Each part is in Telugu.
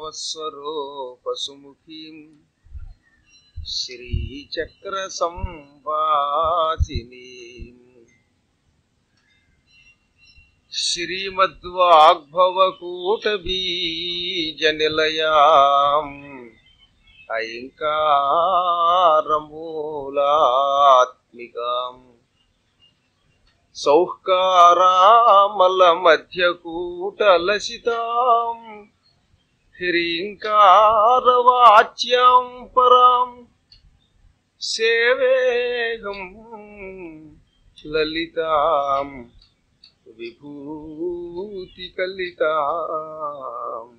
సంవత్సరో పశుముఖీం శ్రీచక్ర సంవాసిని శ్రీమద్వాగ్భవకూటబీజనిలయాం ఐంకారమూలాత్మికాం సౌహ్కారామలమధ్యకూటలసితాం హ్రీంకారవాచ్యాం పరాం సేవేహం లలితాం విభూతికలితాం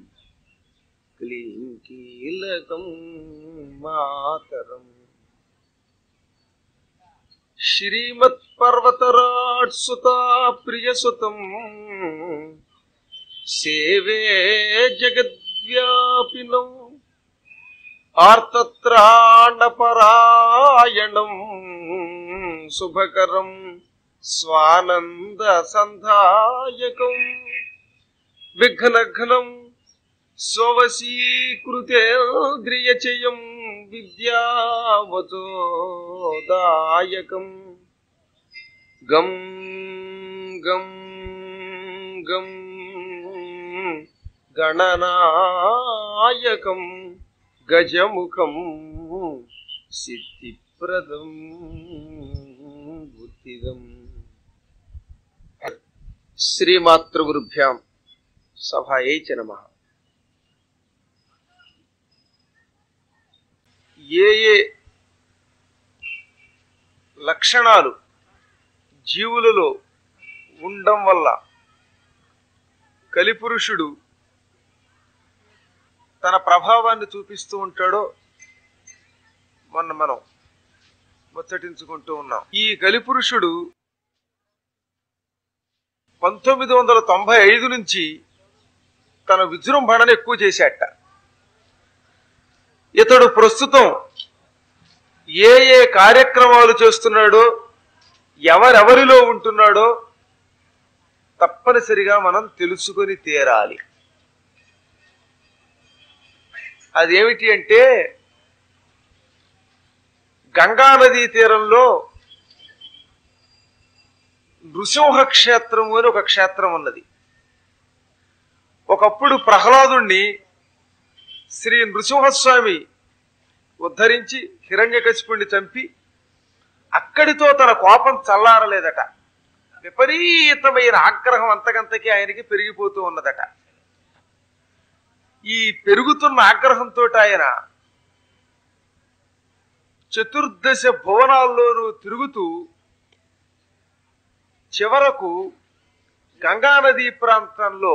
క్లీం కీలకం మాతరం శ్రీమత్పర్వతరాట్సుతా ప్రియసుతం సేవే జగద్వ్యాపినం ఆర్తత్రాణపరాయణం శుభకరం స్వానంద సంధాయకం విఘ్నఘ్నం స్వవశీకృతేంద్రియచయం విద్యావతోదాయకం గం గం గం గణనాయకం గజముఖం సిద్ధిప్రదం బుద్ధిదం శ్రీమాతృగురుభ్యాం సభాయై చ నమః ఏ ఏ లక్షణాలు జీవులలో ఉండడం వల్ల కలిపురుషుడు తన ప్రభావాన్ని చూపిస్తూ ఉంటాడో మొన్న మనం ముచ్చటించుకుంటూ ఉన్నాం ఈ కలిపురుషుడు పంతొమ్మిది వందల తొంభై ఐదు నుంచి తన విజృంభణను ఎక్కువ చేశాట ఇతడు ప్రస్తుతం ఏ ఏ కార్యక్రమాలు చేస్తున్నాడో ఎవరెవరిలో ఉంటున్నాడో తప్పనిసరిగా మనం తెలుసుకొని తీరాలి అదేమిటి అంటే గంగానదీ తీరంలో నృసింహ క్షేత్రము అని ఒక క్షేత్రం ఉన్నది ఒకప్పుడు ప్రహ్లాదుణ్ణి శ్రీ నృసింహస్వామి ఉద్ధరించి హిరణ్యకశిపుణ్ణి చంపి అక్కడితో తన కోపం చల్లారలేదట విపరీతమైన ఆగ్రహం అంతకంతకి ఆయనకి పెరిగిపోతూ ఉన్నదట ఈ పెరుగుతున్న ఆగ్రహంతో ఆయన చతుర్దశ భువనాల్లోనూ తిరుగుతూ చివరకు గంగానదీ ప్రాంతంలో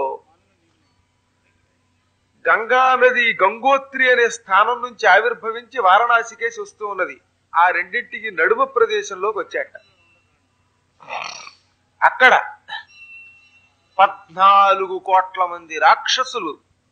గంగానది గంగోత్రి అనే స్థానం నుంచి ఆవిర్భవించి వారణాసికేసి వస్తూ ఉన్నది ఆ రెండింటికి నడుమ ప్రదేశంలోకి వచ్చాట అక్కడ పద్నాలుగు కోట్ల మంది రాక్షసులు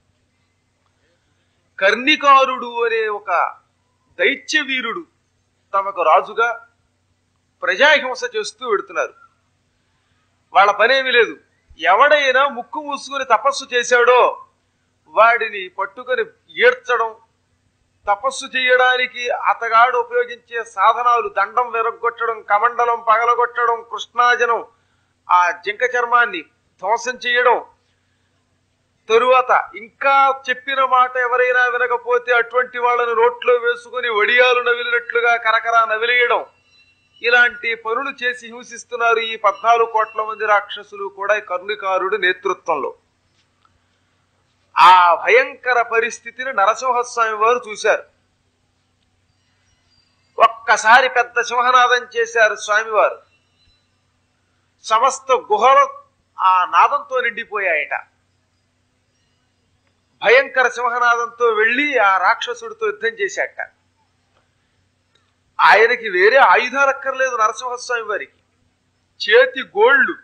కర్ణికారుడు అనే ఒక దైత్య వీరుడు తమకు రాజుగా ప్రజాహింస చేస్తూ వెడుతున్నారు వాళ్ళ పనేమి లేదు ఎవడైనా ముక్కు మూసుకుని తపస్సు చేశాడో వాడిని పట్టుకొని ఏడ్చడం తపస్సు చేయడానికి అతగాడు ఉపయోగించే సాధనాలు దండం వెరగొట్టడం కమండలం పగలగొట్టడం కృష్ణాజనం ఆ జింక చర్మాన్ని ధ్వంసం చేయడం తరువాత ఇంకా చెప్పిన మాట ఎవరైనా వినకపోతే అటువంటి వాళ్ళని నోట్లో వేసుకుని వడియాలు నవిలినట్లుగా కరకరా నవిలేయడం ఇలాంటి పనులు చేసి హింసిస్తున్నారు ఈ పద్నాలుగు కోట్ల మంది రాక్షసులు కూడా ఈ కర్ణికారుడి నేతృత్వంలో ఆ భయంకర పరిస్థితిని నరసింహస్వామి వారు చూశారు ఒక్కసారి పెద్ద సింహనాదం చేశారు స్వామివారు సమస్త గుహలు ఆ నాదంతో నిండిపోయాయట భయంకర సింహనాదంతో వెళ్ళి ఆ రాక్షసుడితో యుద్ధం చేశాట ఆయనకి వేరే ఆయుధాలు అక్కర్లేదు నరసింహస్వామి వారికి చేతి గోళ్ళు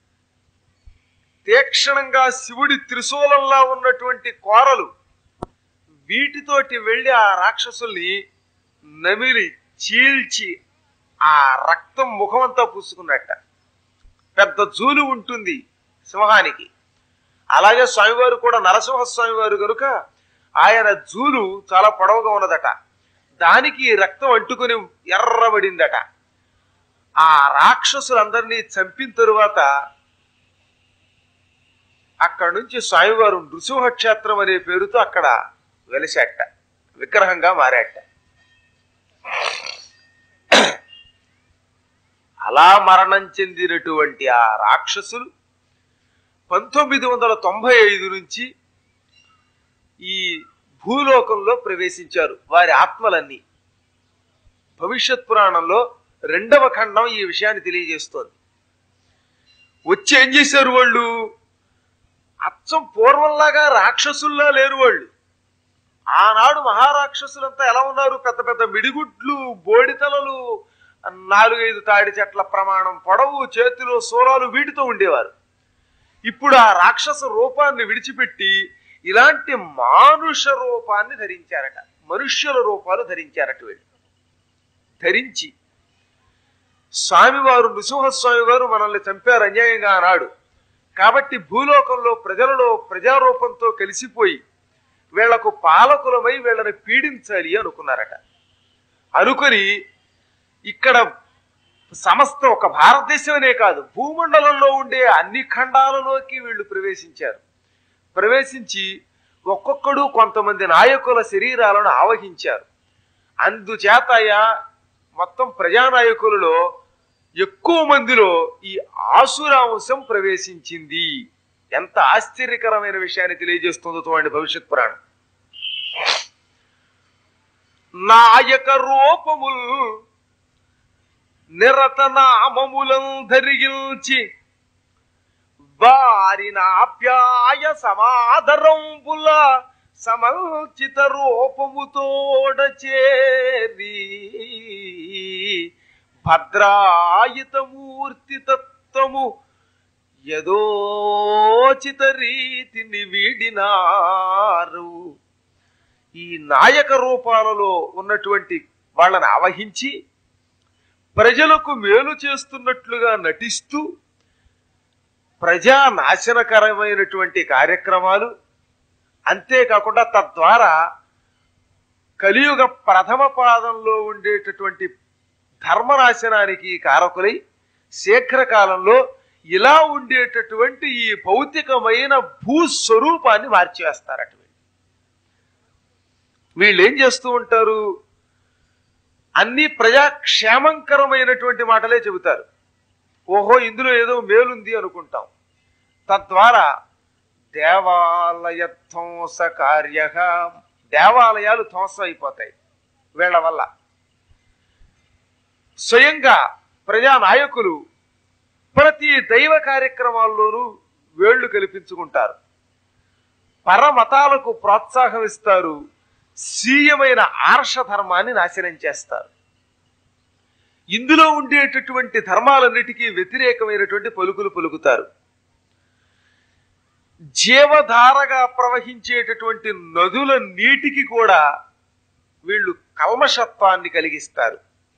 తీక్షణంగా శివుడి త్రిశూలంలా ఉన్నటువంటి కోరలు వీటితోటి వెళ్ళి ఆ రాక్షసుల్ని నమిలి చీల్చి ఆ రక్తం ముఖమంతా పూసుకున్నట్ట పెద్ద జూలు ఉంటుంది సింహానికి అలాగే స్వామివారు కూడా నరసింహ స్వామివారు కనుక ఆయన జూలు చాలా పొడవుగా ఉన్నదట దానికి రక్తం అంటుకొని ఎర్రబడిందట ఆ రాక్షసులందరినీ చంపిన తరువాత అక్కడి నుంచి స్వామివారు నృసింహ క్షేత్రం అనే పేరుతో అక్కడ వెలిసేట విగ్రహంగా మారాట అలా మరణం చెందినటువంటి ఆ రాక్షసులు పంతొమ్మిది వందల తొంభై ఐదు నుంచి ఈ భూలోకంలో ప్రవేశించారు వారి ఆత్మలన్నీ భవిష్యత్ పురాణంలో రెండవ ఖండం ఈ విషయాన్ని తెలియజేస్తోంది వచ్చి ఏం చేశారు వాళ్ళు అచ్చం పూర్వంలాగా రాక్షసుల్లా లేరు వాళ్ళు ఆనాడు మహారాక్షసులంతా ఎలా ఉన్నారు పెద్ద పెద్ద మిడిగుడ్లు బోడితలలు నాలుగైదు తాడి చెట్ల ప్రమాణం పొడవు చేతిలో సూరాలు వీటితో ఉండేవారు ఇప్పుడు ఆ రాక్షస రూపాన్ని విడిచిపెట్టి ఇలాంటి మానుష రూపాన్ని ధరించారట మనుష్యుల రూపాలు ధరించారట వీళ్ళు ధరించి స్వామివారు నృసింహస్వామి వారు మనల్ని చంపారు అన్యాయంగా అన్నాడు కాబట్టి భూలోకంలో ప్రజలలో ప్రజారూపంతో కలిసిపోయి వీళ్లకు పాలకులమై వీళ్ళని పీడించాలి అనుకున్నారట అనుకుని ఇక్కడ సమస్త ఒక భారతదేశమనే కాదు భూమండలంలో ఉండే అన్ని ఖండాలలోకి వీళ్ళు ప్రవేశించారు ప్రవేశించి ఒక్కొక్కడు కొంతమంది నాయకుల శరీరాలను ఆవహించారు అందుచేతయ మొత్తం ప్రజానాయకులలో ఎక్కువ మందిలో ఈ ఆసురాంశం ప్రవేశించింది ఎంత ఆశ్చర్యకరమైన విషయాన్ని తెలియజేస్తుందో చూడండి భవిష్యత్ పురాణం నాయక రూపముల్ నిరత నామములం ధరించి వారిన ఆప్యాయ సమాదరంబుల సమల్చిత రూపముతోడ చేరి భద్రాయుతమూర్తి తత్వము యదోచిత రీతిని వీడినారు ఈ నాయక రూపాలలో ఉన్నటువంటి వాళ్ళని ఆవహించి ప్రజలకు మేలు చేస్తున్నట్లుగా నటిస్తూ ప్రజా నాశనకరమైనటువంటి కార్యక్రమాలు అంతేకాకుండా తద్వారా కలియుగ ప్రథమ పాదంలో ఉండేటటువంటి ధర్మనాశనానికి కారకులై శీఘ్రకాలంలో ఇలా ఉండేటటువంటి ఈ భౌతికమైన భూస్వరూపాన్ని మార్చివేస్తారట వీళ్ళు. వీళ్ళు ఏం చేస్తూ ఉంటారు అన్ని ప్రజాక్షేమంకరమైనటువంటి మాటలే చెబుతారు ఓహో ఇందులో ఏదో మేలుంది అనుకుంటాం తద్వారా దేవాలయ ధ్వంస కార్య దేవాలయాలు ధ్వంసం అయిపోతాయి వీళ్ళ వల్ల స్వయంగా ప్రజా నాయకులు ప్రతి దైవ కార్యక్రమాల్లోనూ వేళ్లు కల్పించుకుంటారు పరమతాలకు ప్రోత్సాహం ఇస్తారు స్వీయమైన ఆర్ష ధర్మాన్ని నాశనం చేస్తారు ఇందులో ఉండేటటువంటి ధర్మాలన్నిటికీ వ్యతిరేకమైనటువంటి పలుకులు పలుకుతారు జీవధారగా ప్రవహించేటటువంటి నదుల నీటికి కూడా వీళ్ళు కల్మషత్వాన్ని కలిగిస్తారు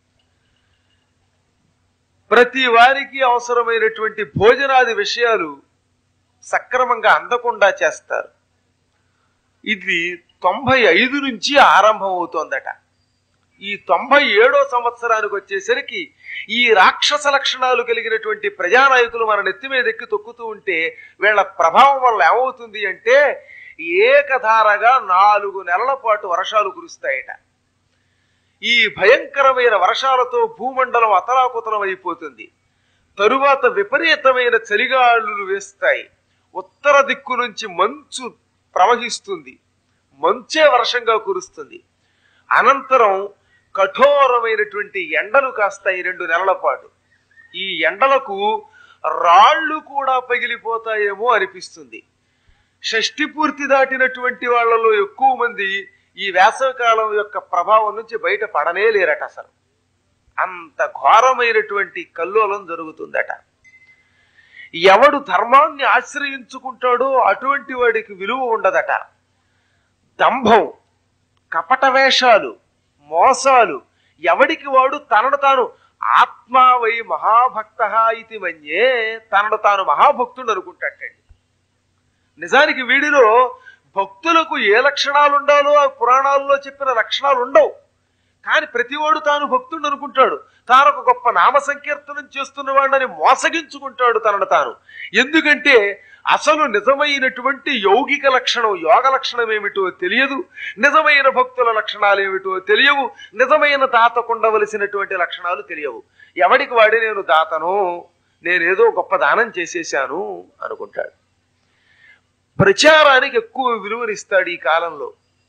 ప్రతి వారికి అవసరమైనటువంటి భోజనాది విషయాలు సక్రమంగా అందకుండా చేస్తారు ఇది తొంభై ఐదు నుంచి ఆరంభం అవుతోందట ఈ తొంభై ఏడో సంవత్సరానికి వచ్చేసరికి ఈ రాక్షస లక్షణాలు కలిగినటువంటి ప్రజానాయకులు మన నెత్తి మీద ఎక్కి తొక్కుతూ ఉంటే వీళ్ళ ప్రభావం వల్ల ఏమవుతుంది అంటే ఏకధారగా నాలుగు నెలల పాటు వర్షాలు కురుస్తాయట ఈ భయంకరమైన వర్షాలతో భూమండలం అతలాకుతలం అయిపోతుంది తరువాత విపరీతమైన చలిగాలులు వేస్తాయి ఉత్తర దిక్కు నుంచి మంచు ప్రవహిస్తుంది మంచే వర్షంగా కురుస్తుంది అనంతరం కఠోరమైనటువంటి ఎండలు కాస్తాయి రెండు నెలల పాటు ఈ ఎండలకు రాళ్ళు కూడా పగిలిపోతాయేమో అనిపిస్తుంది షష్ఠి పూర్తి దాటినటువంటి వాళ్ళలో ఎక్కువ మంది ఈ వేసవికాలం యొక్క ప్రభావం నుంచి బయట పడనే లేరట అసలు అంత ఘోరమైనటువంటి కల్లోలం జరుగుతుందట ఎవడు ధర్మాన్ని ఆశ్రయించుకుంటాడో అటువంటి వాడికి విలువ ఉండదట దంభం కపట వేషాలు మోసాలు ఎవడికి వాడు తనను తాను ఆత్మావై మహాభక్త ఇది మన్యే తనను తాను మహాభక్తుడు అనుకుంటాటండి నిజానికి వీడిలో భక్తులకు ఏ లక్షణాలు ఉండాలో ఆ పురాణాల్లో చెప్పిన లక్షణాలు ఉండవు కానీ ప్రతివాడు తాను భక్తుడు అనుకుంటాడు తాను ఒక గొప్ప నామ సంకీర్తనం చేస్తున్నవాడని మోసగించుకుంటాడు తనను తాను ఎందుకంటే అసలు నిజమైనటువంటి యౌగిక లక్షణం యోగ లక్షణం ఏమిటో తెలియదు నిజమైన భక్తుల లక్షణాలు ఏమిటో తెలియవు నిజమైన దాతకు ఉండవలసినటువంటి లక్షణాలు తెలియవు ఎవడికి వాడి నేను దాతను నేనేదో గొప్ప దానం చేసేశాను అనుకుంటాడు ప్రచారానికి ఎక్కువ విలువనిస్తాడు ఈ కాలంలో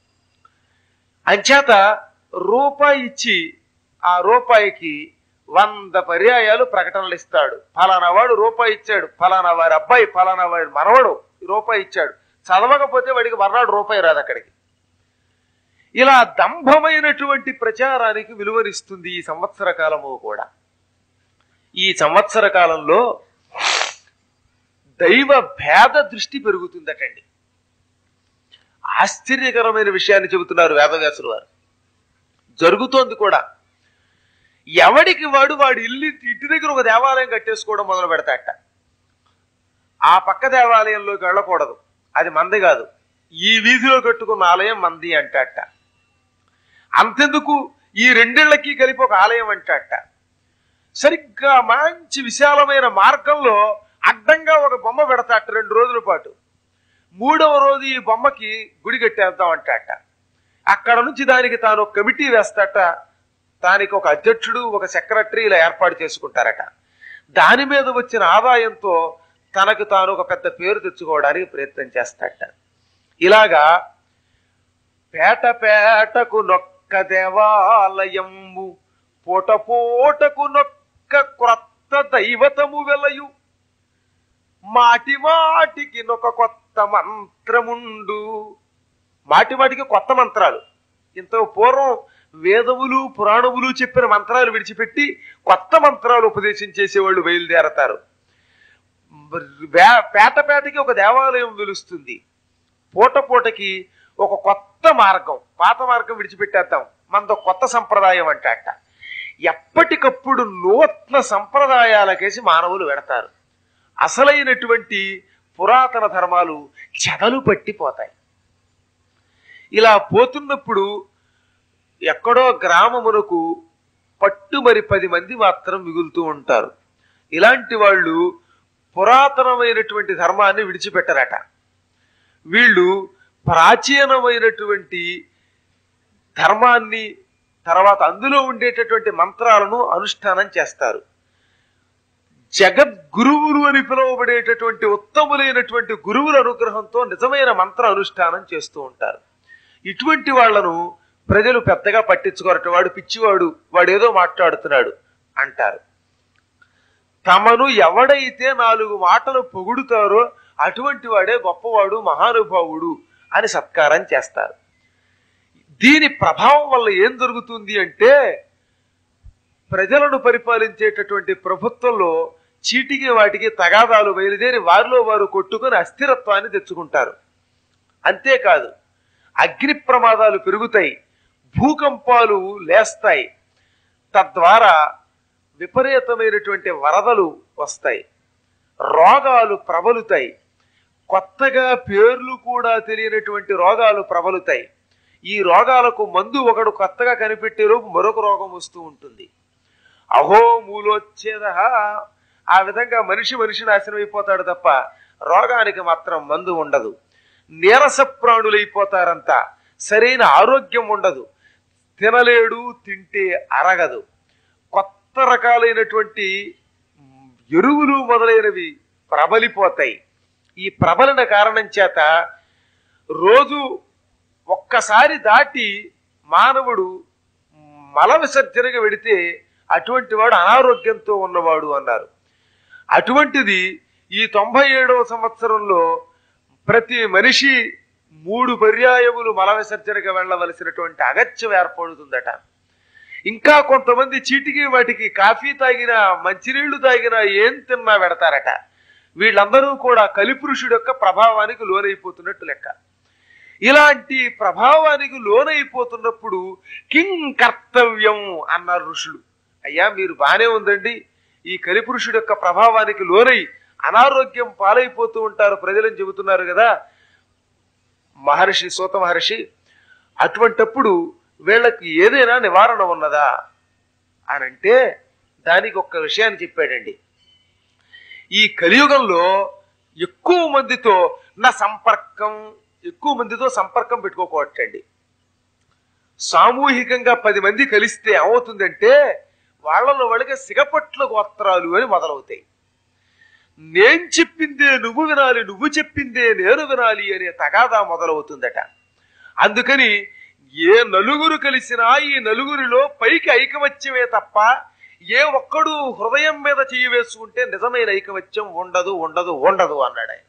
అంచేత రూపాయి ఇచ్చి ఆ రూపాయికి వంద పర్యాయాలు ప్రకటనలు ఇస్తాడు ఫలానా వాడు రూపాయి ఇచ్చాడు ఫలానా వారి అబ్బాయి ఫలానా వాడి మనవడు రూపాయి ఇచ్చాడు చదవకపోతే వాడికి మర్నాడు రూపాయి రాదు అక్కడికి ఇలా దంభమైనటువంటి ప్రచారానికి విలువనిస్తుంది ఈ సంవత్సర కాలము కూడా ఈ సంవత్సర కాలంలో దైవ భేద దృష్టి పెరుగుతుందటండి ఆశ్చర్యకరమైన విషయాన్ని చెబుతున్నారు వేదవ్యాసులు వారు జరుగుతోంది కూడా ఎవడికి వాడు వాడి ఇల్లు ఇంటి దగ్గర ఒక దేవాలయం కట్టేసుకోవడం మొదలు పెడతాట ఆ పక్క దేవాలయంలోకి వెళ్ళకూడదు అది మంది కాదు ఈ వీధిలో కట్టుకున్న ఆలయం మంది అంటాట అంతెందుకు ఈ రెండిళ్ళకి కలిపి ఒక ఆలయం అంటాట సరిగ్గా మంచి విశాలమైన మార్గంలో అడ్డంగా ఒక బొమ్మ పెడతాట రెండు రోజుల పాటు మూడవ రోజు ఈ బొమ్మకి గుడి కట్టేద్దాం అంటాట అక్కడ నుంచి దానికి తాను ఒక కమిటీ వేస్తాట దానికి ఒక అధ్యక్షుడు ఒక సెక్రటరీ ఇలా ఏర్పాటు చేసుకుంటారట దాని మీద వచ్చిన ఆదాయంతో తనకు తాను ఒక పెద్ద పేరు తెచ్చుకోవడానికి ప్రయత్నం చేస్తాట ఇలాగా పేట పేటకు నొక్క దేవాలయము పూట పూటకు నొక్క క్రొత్త దైవతము వెలయు మాటి మాటికి నొక కొత్త మంత్రముండు మాటి మాటికి కొత్త మంత్రాలు ఇంత పూర్వం వేదములు పురాణములు చెప్పిన మంత్రాలు విడిచిపెట్టి కొత్త మంత్రాలు ఉపదేశం చేసేవాళ్ళు బయలుదేరతారు వే- పేట పేటకి ఒక దేవాలయం వెలుస్తుంది పూట పూటకి ఒక కొత్త మార్గం పాత మార్గం విడిచిపెట్టేద్దాం మనతో కొత్త సంప్రదాయం అంటాట ఎప్పటికప్పుడు నూతన సంప్రదాయాలకేసి మానవులు వెడతారు అసలైనటువంటి పురాతన ధర్మాలు చెదలు పట్టిపోతాయి ఇలా పోతున్నప్పుడు ఎక్కడో గ్రామమునకు పట్టు మరి పది మంది మాత్రం మిగులుతూ ఉంటారు ఇలాంటి వాళ్ళు పురాతనమైనటువంటి ధర్మాన్ని విడిచిపెట్టరట వీళ్ళు ప్రాచీనమైనటువంటి ధర్మాన్ని తర్వాత అందులో ఉండేటటువంటి మంత్రాలను అనుష్ఠానం చేస్తారు జగద్గురువులు అని పిలువబడేటటువంటి ఉత్తములైనటువంటి గురువుల అనుగ్రహంతో నిజమైన మంత్ర అనుష్ఠానం చేస్తూ ఉంటారు ఇటువంటి వాళ్ళను ప్రజలు పెద్దగా పట్టించుకోరట వాడు పిచ్చివాడు వాడు ఏదో మాట్లాడుతున్నాడు అంటారు తమను ఎవడైతే నాలుగు మాటలు పొగుడుతారో అటువంటి వాడే గొప్పవాడు మహానుభావుడు అని సత్కారం చేస్తారు దీని ప్రభావం వల్ల ఏం జరుగుతుంది అంటే ప్రజలను పరిపాలించేటటువంటి ప్రభుత్వంలో చీటికి వాటికి తగాదాలు బయలుదేరి వారిలో వారు కొట్టుకొని అస్థిరత్వాన్ని తెచ్చుకుంటారు అంతేకాదు అగ్ని ప్రమాదాలు పెరుగుతాయి భూకంపాలు లేస్తాయి తద్వారా విపరీతమైనటువంటి వరదలు వస్తాయి రోగాలు ప్రబలుతాయి కొత్తగా పేర్లు కూడా తెలియనటువంటి రోగాలు ప్రబలుతాయి ఈ రోగాలకు మందు ఒకడు కొత్తగా కనిపెట్టే లోపు మరొక రోగం వస్తూ ఉంటుంది అహో మూలోచ్ఛేద ఆ విధంగా మనిషి మనిషి నాశనం అయిపోతాడు తప్ప రోగానికి మాత్రం మందు ఉండదు నీరస ప్రాణులైపోతారంతా సరైన ఆరోగ్యం ఉండదు తినలేడు తింటే అరగదు కొత్త రకాలైనటువంటి ఎరువులు మొదలైనవి ప్రబలిపోతాయి ఈ ప్రబలిన కారణం చేత రోజు ఒక్కసారి దాటి మానవుడు మల విసర్జనగా వెడితే అటువంటి వాడు అనారోగ్యంతో ఉన్నవాడు అన్నారు అటువంటిది ఈ తొంభై ఏడవ సంవత్సరంలో ప్రతి మనిషి మూడు పర్యాయములు మల విసర్జనగా వెళ్ళవలసినటువంటి అగత్యం ఏర్పడుతుందట ఇంకా కొంతమంది చీటికి వాటికి కాఫీ తాగినా మంచినీళ్లు తాగినా ఏం తిన్నా పెడతారట వీళ్ళందరూ కూడా కలిపురుషుడు యొక్క ప్రభావానికి లోనైపోతున్నట్టు లెక్క ఇలాంటి ప్రభావానికి లోనైపోతున్నప్పుడు కింగ్ కర్తవ్యం అన్నారు ఋషులు అయ్యా మీరు బానే ఉందండి ఈ కలిపురుషుడు యొక్క ప్రభావానికి లోనై అనారోగ్యం పాలైపోతూ ఉంటారు ప్రజలని చెబుతున్నారు కదా మహర్షి సూత మహర్షి అటువంటప్పుడు వీళ్ళకి ఏదైనా నివారణ ఉన్నదా అని అంటే దానికి ఒక్క విషయాన్ని చెప్పాడండి ఈ కలియుగంలో ఎక్కువ మందితో నా సంపర్కం ఎక్కువ మందితో సంపర్కం పెట్టుకోకూడటండి సామూహికంగా పది మంది కలిస్తే ఏమవుతుందంటే వాళ్ళలో వాళ్ళకి సిగపట్ల గోత్రాలు అని మొదలవుతాయి నేను చెప్పిందే నువ్వు వినాలి నువ్వు చెప్పిందే నేను వినాలి అనే తగాదా మొదలవుతుందట అందుకని ఏ నలుగురు కలిసినా ఈ నలుగురిలో పైకి ఐకమత్యమే తప్ప ఏ ఒక్కడు హృదయం మీద చెయ్యి వేసుకుంటే నిజమైన ఐకమత్యం ఉండదు ఉండదు ఉండదు అన్నాడు ఆయన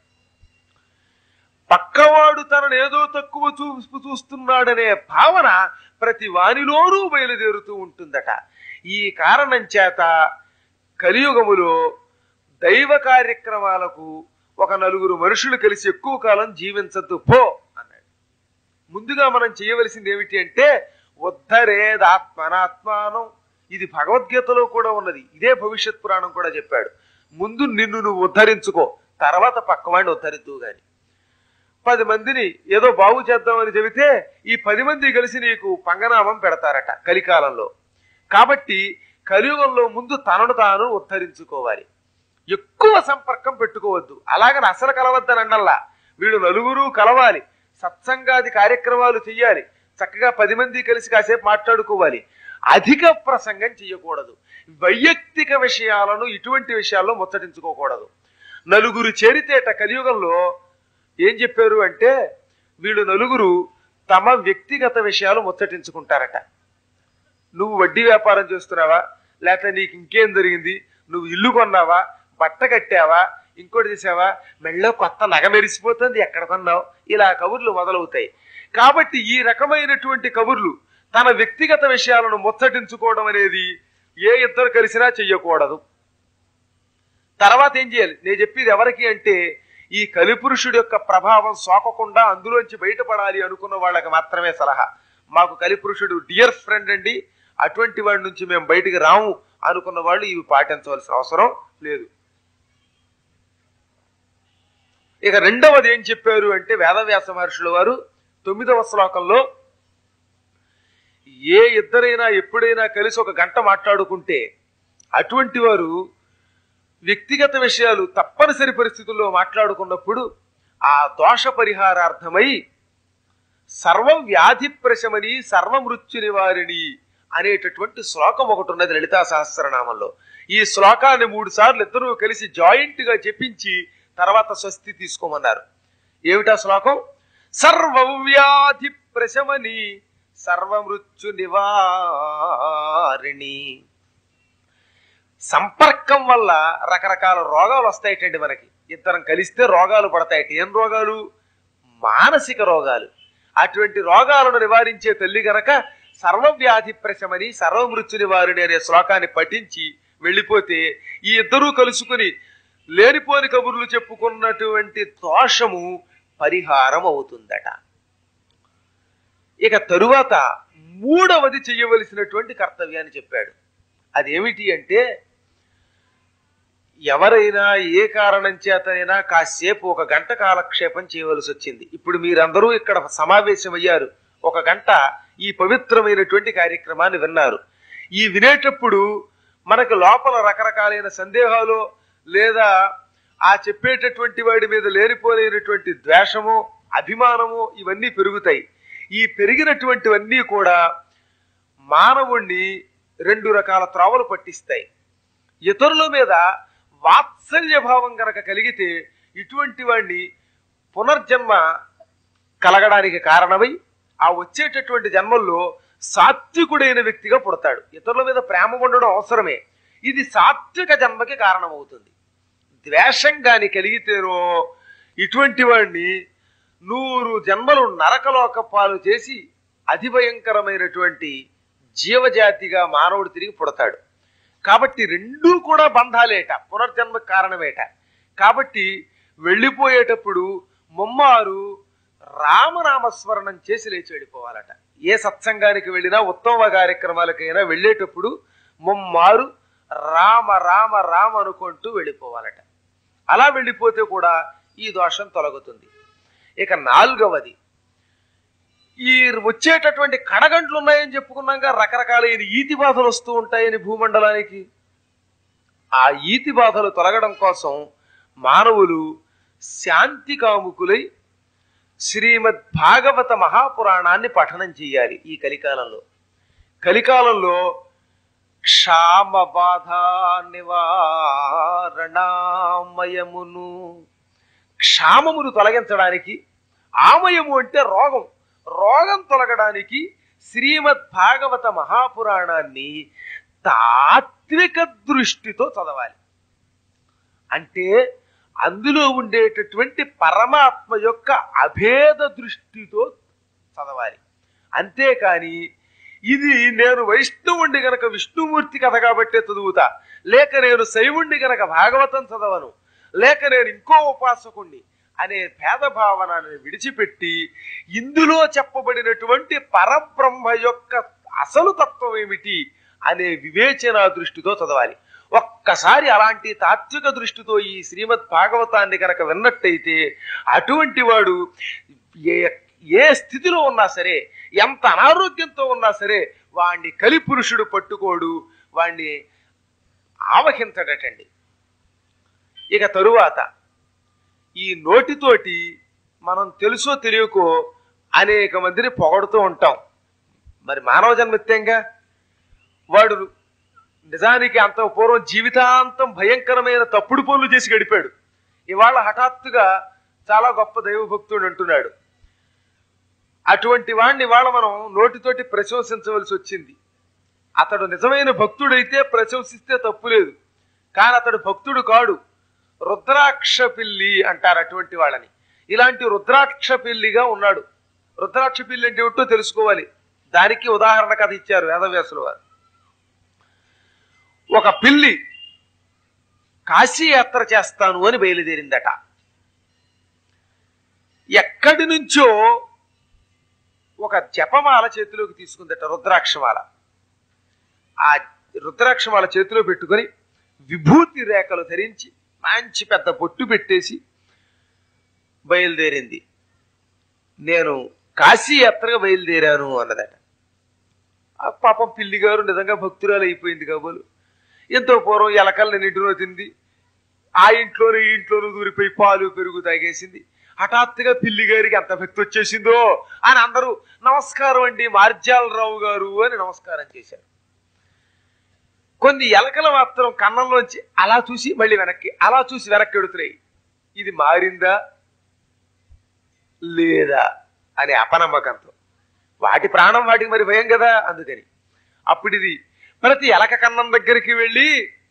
పక్కవాడు తనను ఏదో తక్కువ చూపు చూస్తున్నాడనే భావన ప్రతి వానిలోనూ బయలుదేరుతూ ఉంటుందట ఈ కారణం చేత కలియుగములో దైవ కార్యక్రమాలకు ఒక నలుగురు మనుషులు కలిసి ఎక్కువ కాలం జీవించద్దు పో అన్నాడు ముందుగా మనం చేయవలసింది ఏమిటి అంటే ఉద్ధరేదాత్మనాత్మానం ఇది భగవద్గీతలో కూడా ఉన్నది ఇదే భవిష్యత్ పురాణం కూడా చెప్పాడు ముందు నిన్ను నువ్వు ఉద్ధరించుకో తర్వాత పక్కవాడిని ఉద్ధరిద్దు గాని పది మందిని ఏదో బాగు చేద్దామని చెబితే ఈ పది మంది కలిసి నీకు పంగనామం పెడతారట కలికాలంలో కాబట్టి కలియుగంలో ముందు తనను తాను ఉద్ధరించుకోవాలి ఎక్కువ సంపర్కం పెట్టుకోవద్దు అలాగని అసలు కలవద్దని అండల్లా వీళ్ళు నలుగురు కలవాలి సత్సంగాది కార్యక్రమాలు చెయ్యాలి చక్కగా పది మంది కలిసి కాసేపు మాట్లాడుకోవాలి అధిక ప్రసంగం చెయ్యకూడదు వైయక్తిక విషయాలను ఇటువంటి విషయాల్లో ముచ్చటించుకోకూడదు నలుగురు చేరితేట కలియుగంలో ఏం చెప్పారు అంటే వీళ్ళు నలుగురు తమ వ్యక్తిగత విషయాలు ముచ్చటించుకుంటారట నువ్వు వడ్డీ వ్యాపారం చేస్తున్నావా లేకపోతే నీకు ఇంకేం జరిగింది నువ్వు ఇల్లు కొన్నావా బట్ట కట్టావా ఇంకోటి చేసావా మెళ్ళో కొత్త నగ మెరిసిపోతుంది ఎక్కడ కొన్నావు ఇలా కబుర్లు మొదలవుతాయి కాబట్టి ఈ రకమైనటువంటి కబుర్లు తన వ్యక్తిగత విషయాలను ముచ్చటించుకోవడం అనేది ఏ ఇద్దరు కలిసినా చెయ్యకూడదు తర్వాత ఏం చేయాలి నేను చెప్పేది ఎవరికి అంటే ఈ కలిపురుషుడి యొక్క ప్రభావం సోకకుండా అందులోంచి బయటపడాలి అనుకున్న వాళ్ళకి మాత్రమే సలహా మాకు కలిపురుషుడు డియర్ ఫ్రెండ్ అండి అటువంటి వాడి నుంచి మేము బయటికి రాము అనుకున్న వాళ్ళు ఇవి పాటించవలసిన అవసరం లేదు ఇక రెండవది ఏం చెప్పారు అంటే వేదవ్యాస మహర్షుల వారు తొమ్మిదవ శ్లోకంలో ఏ ఇద్దరైనా ఎప్పుడైనా కలిసి ఒక గంట మాట్లాడుకుంటే అటువంటి వారు వ్యక్తిగత విషయాలు తప్పనిసరి పరిస్థితుల్లో మాట్లాడుకున్నప్పుడు ఆ దోష పరిహారార్థమై సర్వ వ్యాధి ప్రశమని సర్వమృత్యు నివారిణి అనేటటువంటి శ్లోకం ఒకటి ఉన్నది లలితా సహస్రనామంలో ఈ శ్లోకాన్ని మూడు సార్లు ఇద్దరూ కలిసి జాయింట్ గా చెప్పించి తర్వాత స్వస్తి తీసుకోమన్నారు ఏమిటా శ్లోకం సర్వవ్యాధి ప్రశమని సర్వమృత్యు నివారిణి సంపర్కం వల్ల రకరకాల రోగాలు వస్తాయిటండి మనకి ఇద్దరం కలిస్తే రోగాలు పడతాయట ఏం రోగాలు మానసిక రోగాలు అటువంటి రోగాలను నివారించే తల్లి గనక సర్వవ్యాధి ప్రశమని సర్వమృత్యు నివారిణి అనే శ్లోకాన్ని పఠించి వెళ్ళిపోతే ఈ ఇద్దరూ కలుసుకుని లేనిపోని కబుర్లు చెప్పుకున్నటువంటి దోషము పరిహారం అవుతుందట ఇక తరువాత మూడవది చెయ్యవలసినటువంటి కర్తవ్యాన్ని చెప్పాడు అదేమిటి అంటే ఎవరైనా ఏ కారణం చేతనైనా కాసేపు ఒక గంట కాలక్షేపం చేయవలసి వచ్చింది ఇప్పుడు మీరందరూ ఇక్కడ సమావేశమయ్యారు ఒక గంట ఈ పవిత్రమైనటువంటి కార్యక్రమాన్ని విన్నారు ఈ వినేటప్పుడు మనకు లోపల రకరకాలైన సందేహాలు లేదా ఆ చెప్పేటటువంటి వాడి మీద లేనిపోలేనటువంటి ద్వేషము అభిమానము ఇవన్నీ పెరుగుతాయి ఈ పెరిగినటువంటివన్నీ కూడా మానవుణ్ణి రెండు రకాల త్రోవలు పట్టిస్తాయి ఇతరుల మీద వాత్సల్య భావం గనక కలిగితే ఇటువంటి వాడిని పునర్జన్మ కలగడానికి కారణమై ఆ వచ్చేటటువంటి జన్మల్లో సాత్వికుడైన వ్యక్తిగా పుడతాడు ఇతరుల మీద ప్రేమ ఉండడం అవసరమే ఇది సాత్విక జన్మకి కారణమవుతుంది ద్వేషం గాని కలిగితేనో ఇటువంటి వాడిని నూరు జన్మలు నరకలోక పాలు చేసి అతి భయంకరమైనటువంటి జీవజాతిగా మానవుడు తిరిగి పుడతాడు కాబట్టి రెండూ కూడా బంధాలేట పునర్జన్మ కారణమేట కాబట్టి వెళ్ళిపోయేటప్పుడు ముమ్మారు రామనామస్మరణం చేసి లేచి వెళ్ళిపోవాలట ఏ సత్సంగానికి వెళ్ళినా ఉత్తమ కార్యక్రమాలకైనా వెళ్ళేటప్పుడు ముమ్మారు రామ రామ రామ అనుకుంటూ వెళ్ళిపోవాలట అలా వెళ్ళిపోతే కూడా ఈ దోషం తొలగుతుంది ఇక నాలుగవది ఈ వచ్చేటటువంటి కడగంట్లు ఉన్నాయని చెప్పుకున్నాక రకరకాలైన ఈతి బాధలు వస్తూ ఉంటాయని భూమండలానికి ఆ ఈతి బాధలు తొలగడం కోసం మానవులు శాంతి కాముకులై శ్రీమద్ భాగవత మహాపురాణాన్ని పఠనం చేయాలి ఈ కలికాలంలో కలికాలంలో క్షామ బాధ నివారణామయమును క్షామమును తొలగించడానికి ఆమయము అంటే రోగం రోగం తొలగడానికి శ్రీమద్ భాగవత మహాపురాణాన్ని తాత్విక దృష్టితో చదవాలి అంటే అందులో ఉండేటటువంటి పరమాత్మ యొక్క అభేద దృష్టితో చదవాలి అంతేకాని ఇది నేను వైష్ణవుండి గనక విష్ణుమూర్తి కథ కాబట్టే చదువుతా లేక నేను శైవుండి గనక భాగవతం చదవను లేక నేను ఇంకో ఉపాసకుణ్ణి అనే భేద భావనని విడిచిపెట్టి ఇందులో చెప్పబడినటువంటి పరబ్రహ్మ యొక్క అసలు తత్వం ఏమిటి అనే వివేచన దృష్టితో చదవాలి ఒక్కసారి అలాంటి తాత్విక దృష్టితో ఈ శ్రీమద్ భాగవతాన్ని కనుక విన్నట్టయితే అటువంటి వాడు ఏ ఏ స్థితిలో ఉన్నా సరే ఎంత అనారోగ్యంతో ఉన్నా సరే వాణ్ణి కలిపురుషుడు పట్టుకోడు వాణ్ణి ఆవహించడటండి ఇక తరువాత ఈ నోటితోటి మనం తెలుసో తెలియకో అనేక మందిని పొగడుతూ ఉంటాం మరి మానవ జన్మత్యంగా వాడు నిజానికి అంత పూర్వం జీవితాంతం భయంకరమైన తప్పుడు పనులు చేసి గడిపాడు ఇవాళ హఠాత్తుగా చాలా గొప్ప దైవభక్తుడు అంటున్నాడు అటువంటి వాడిని ఇవాళ మనం నోటితోటి ప్రశంసించవలసి వచ్చింది అతడు నిజమైన భక్తుడైతే ప్రశంసిస్తే తప్పు లేదు కానీ అతడు భక్తుడు కాడు రుద్రాక్ష పిల్లి అంటారు అటువంటి వాళ్ళని ఇలాంటి రుద్రాక్ష పిల్లిగా ఉన్నాడు రుద్రాక్ష పిల్లి అంటే ఏమిటో తెలుసుకోవాలి దానికి ఉదాహరణ కథ ఇచ్చారు వేదవ్యాసుల వారు ఒక పిల్లి కాశీ యాత్ర చేస్తాను అని బయలుదేరిందట ఎక్కడి నుంచో ఒక జపమాల చేతిలోకి తీసుకుందట రుద్రాక్షమాల ఆ రుద్రాక్షమాల చేతిలో పెట్టుకొని విభూతి రేఖలు ధరించి మంచి పెద్ద బొట్టు పెట్టేసి బయలుదేరింది నేను కాశీ యాత్రగా బయలుదేరాను అన్నదట ఆ పాపం పిల్లి గారు నిజంగా భక్తురాలు అయిపోయింది కాబోలు ఎంతో పూర్వం ఎలకల్ని నింటిలో తింది ఆ ఇంట్లోనూ ఈ ఇంట్లోనూ దూరిపోయి పాలు పెరుగు తాగేసింది హఠాత్తుగా పిల్లి గారికి ఎంత భక్తి వచ్చేసిందో అని అందరూ నమస్కారం అండి మార్జాలరావు గారు అని నమస్కారం చేశారు కొన్ని ఎలకలు మాత్రం కన్నంలోంచి అలా చూసి మళ్ళీ వెనక్కి అలా చూసి వెనక్కి ఎడుతున్నాయి ఇది మారిందా లేదా అనే అపనమ్మకంతో వాటి ప్రాణం వాటికి మరి భయం కదా అందుకని అప్పుడు ఇది ప్రతి ఎలక కన్నం దగ్గరికి వెళ్ళి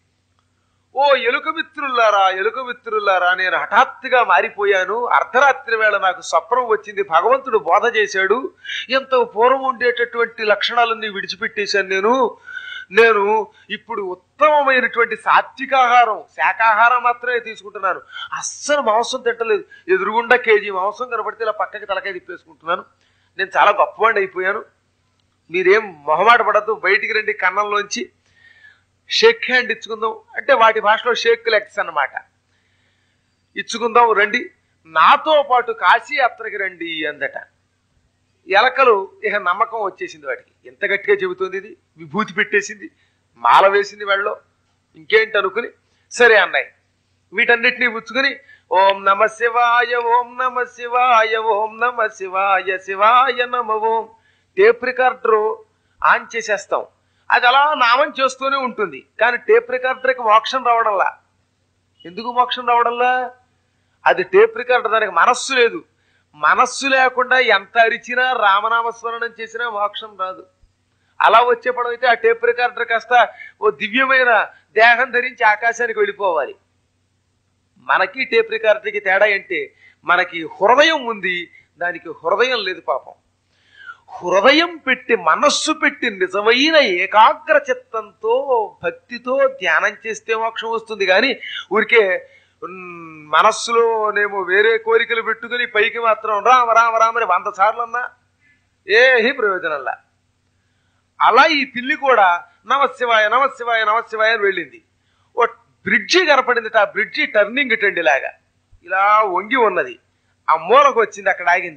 ఓ ఎలుక మిత్రులారా ఎలుక మిత్రులారా నేను హఠాత్తుగా మారిపోయాను అర్ధరాత్రి వేళ నాకు స్వప్నం వచ్చింది భగవంతుడు బోధ చేశాడు ఎంత పూర్వం ఉండేటటువంటి లక్షణాలన్నీ విడిచిపెట్టేశాను నేను నేను ఇప్పుడు ఉత్తమమైనటువంటి సాత్వికాహారం శాకాహారం మాత్రమే తీసుకుంటున్నాను అస్సలు మాంసం తింటలేదు ఎదురుగుండా కేజీ మాంసం కనబడితే ఇలా పక్కకి తలకాయ తిప్పేసుకుంటున్నాను నేను చాలా గొప్పవాడిని అయిపోయాను మీరేం మొహమాట పడద్దు బయటికి రండి కన్నంలోంచి షేక్ హ్యాండ్ ఇచ్చుకుందాం అంటే వాటి భాషలో షేక్ లెగ్స్ అన్నమాట ఇచ్చుకుందాం రండి నాతో పాటు కాశీ యాత్రకి రండి అందట ఎలకలు ఇక నమ్మకం వచ్చేసింది వాటికి ఎంత గట్టిగా చెబుతుంది ఇది విభూతి పెట్టేసింది మాల వేసింది వెళ్ళలో ఇంకేంటి అనుకుని సరే అన్నాయి వీటన్నిటిని పుచ్చుకుని ఓం నమ శివాయ ఓం నమ శివాయ ఓం నమ శివాయ శివాయ నమ ఓం టేప్ రికార్డర్ ఆన్ చేసేస్తాం అది అలా నామం చేస్తూనే ఉంటుంది కానీ టేప్ రికార్డర్కి మోక్షం రావడంలా ఎందుకు మోక్షం రావడంలా అది టేప్ రికార్డర్ దానికి మనస్సు లేదు మనస్సు లేకుండా ఎంత అరిచినా రామనామస్మరణం చేసినా మోక్షం రాదు అలా వచ్చే పడం అయితే ఆ టేప్ రికార్డర్ కాస్త ఓ దివ్యమైన దేహం ధరించి ఆకాశానికి వెళ్ళిపోవాలి మనకి టేప్ రికార్డర్కి తేడా ఏంటి మనకి హృదయం ఉంది దానికి హృదయం లేదు పాపం హృదయం పెట్టి మనస్సు పెట్టి నిజమైన ఏకాగ్ర చిత్తంతో భక్తితో ధ్యానం చేస్తే మోక్షం వస్తుంది కానీ ఊరికే ఉమ్, మనస్సులోనేమో వేరే కోరికలు పెట్టుకుని పైకి మాత్రం రామ రామ రామని వంద సార్లు అన్నా ఏహి ప్రయోజనంలా అలా ఈ పిల్లి కూడా నమశివాయ నమశివాయ నమశివాయ అని వెళ్ళింది ఓ బ్రిడ్జి కనపడింది ఆ బ్రిడ్జి టర్నింగ్ టండి లాగా ఇలా వంగి ఉన్నది ఆ మూలకు వచ్చింది అక్కడ ఆగింది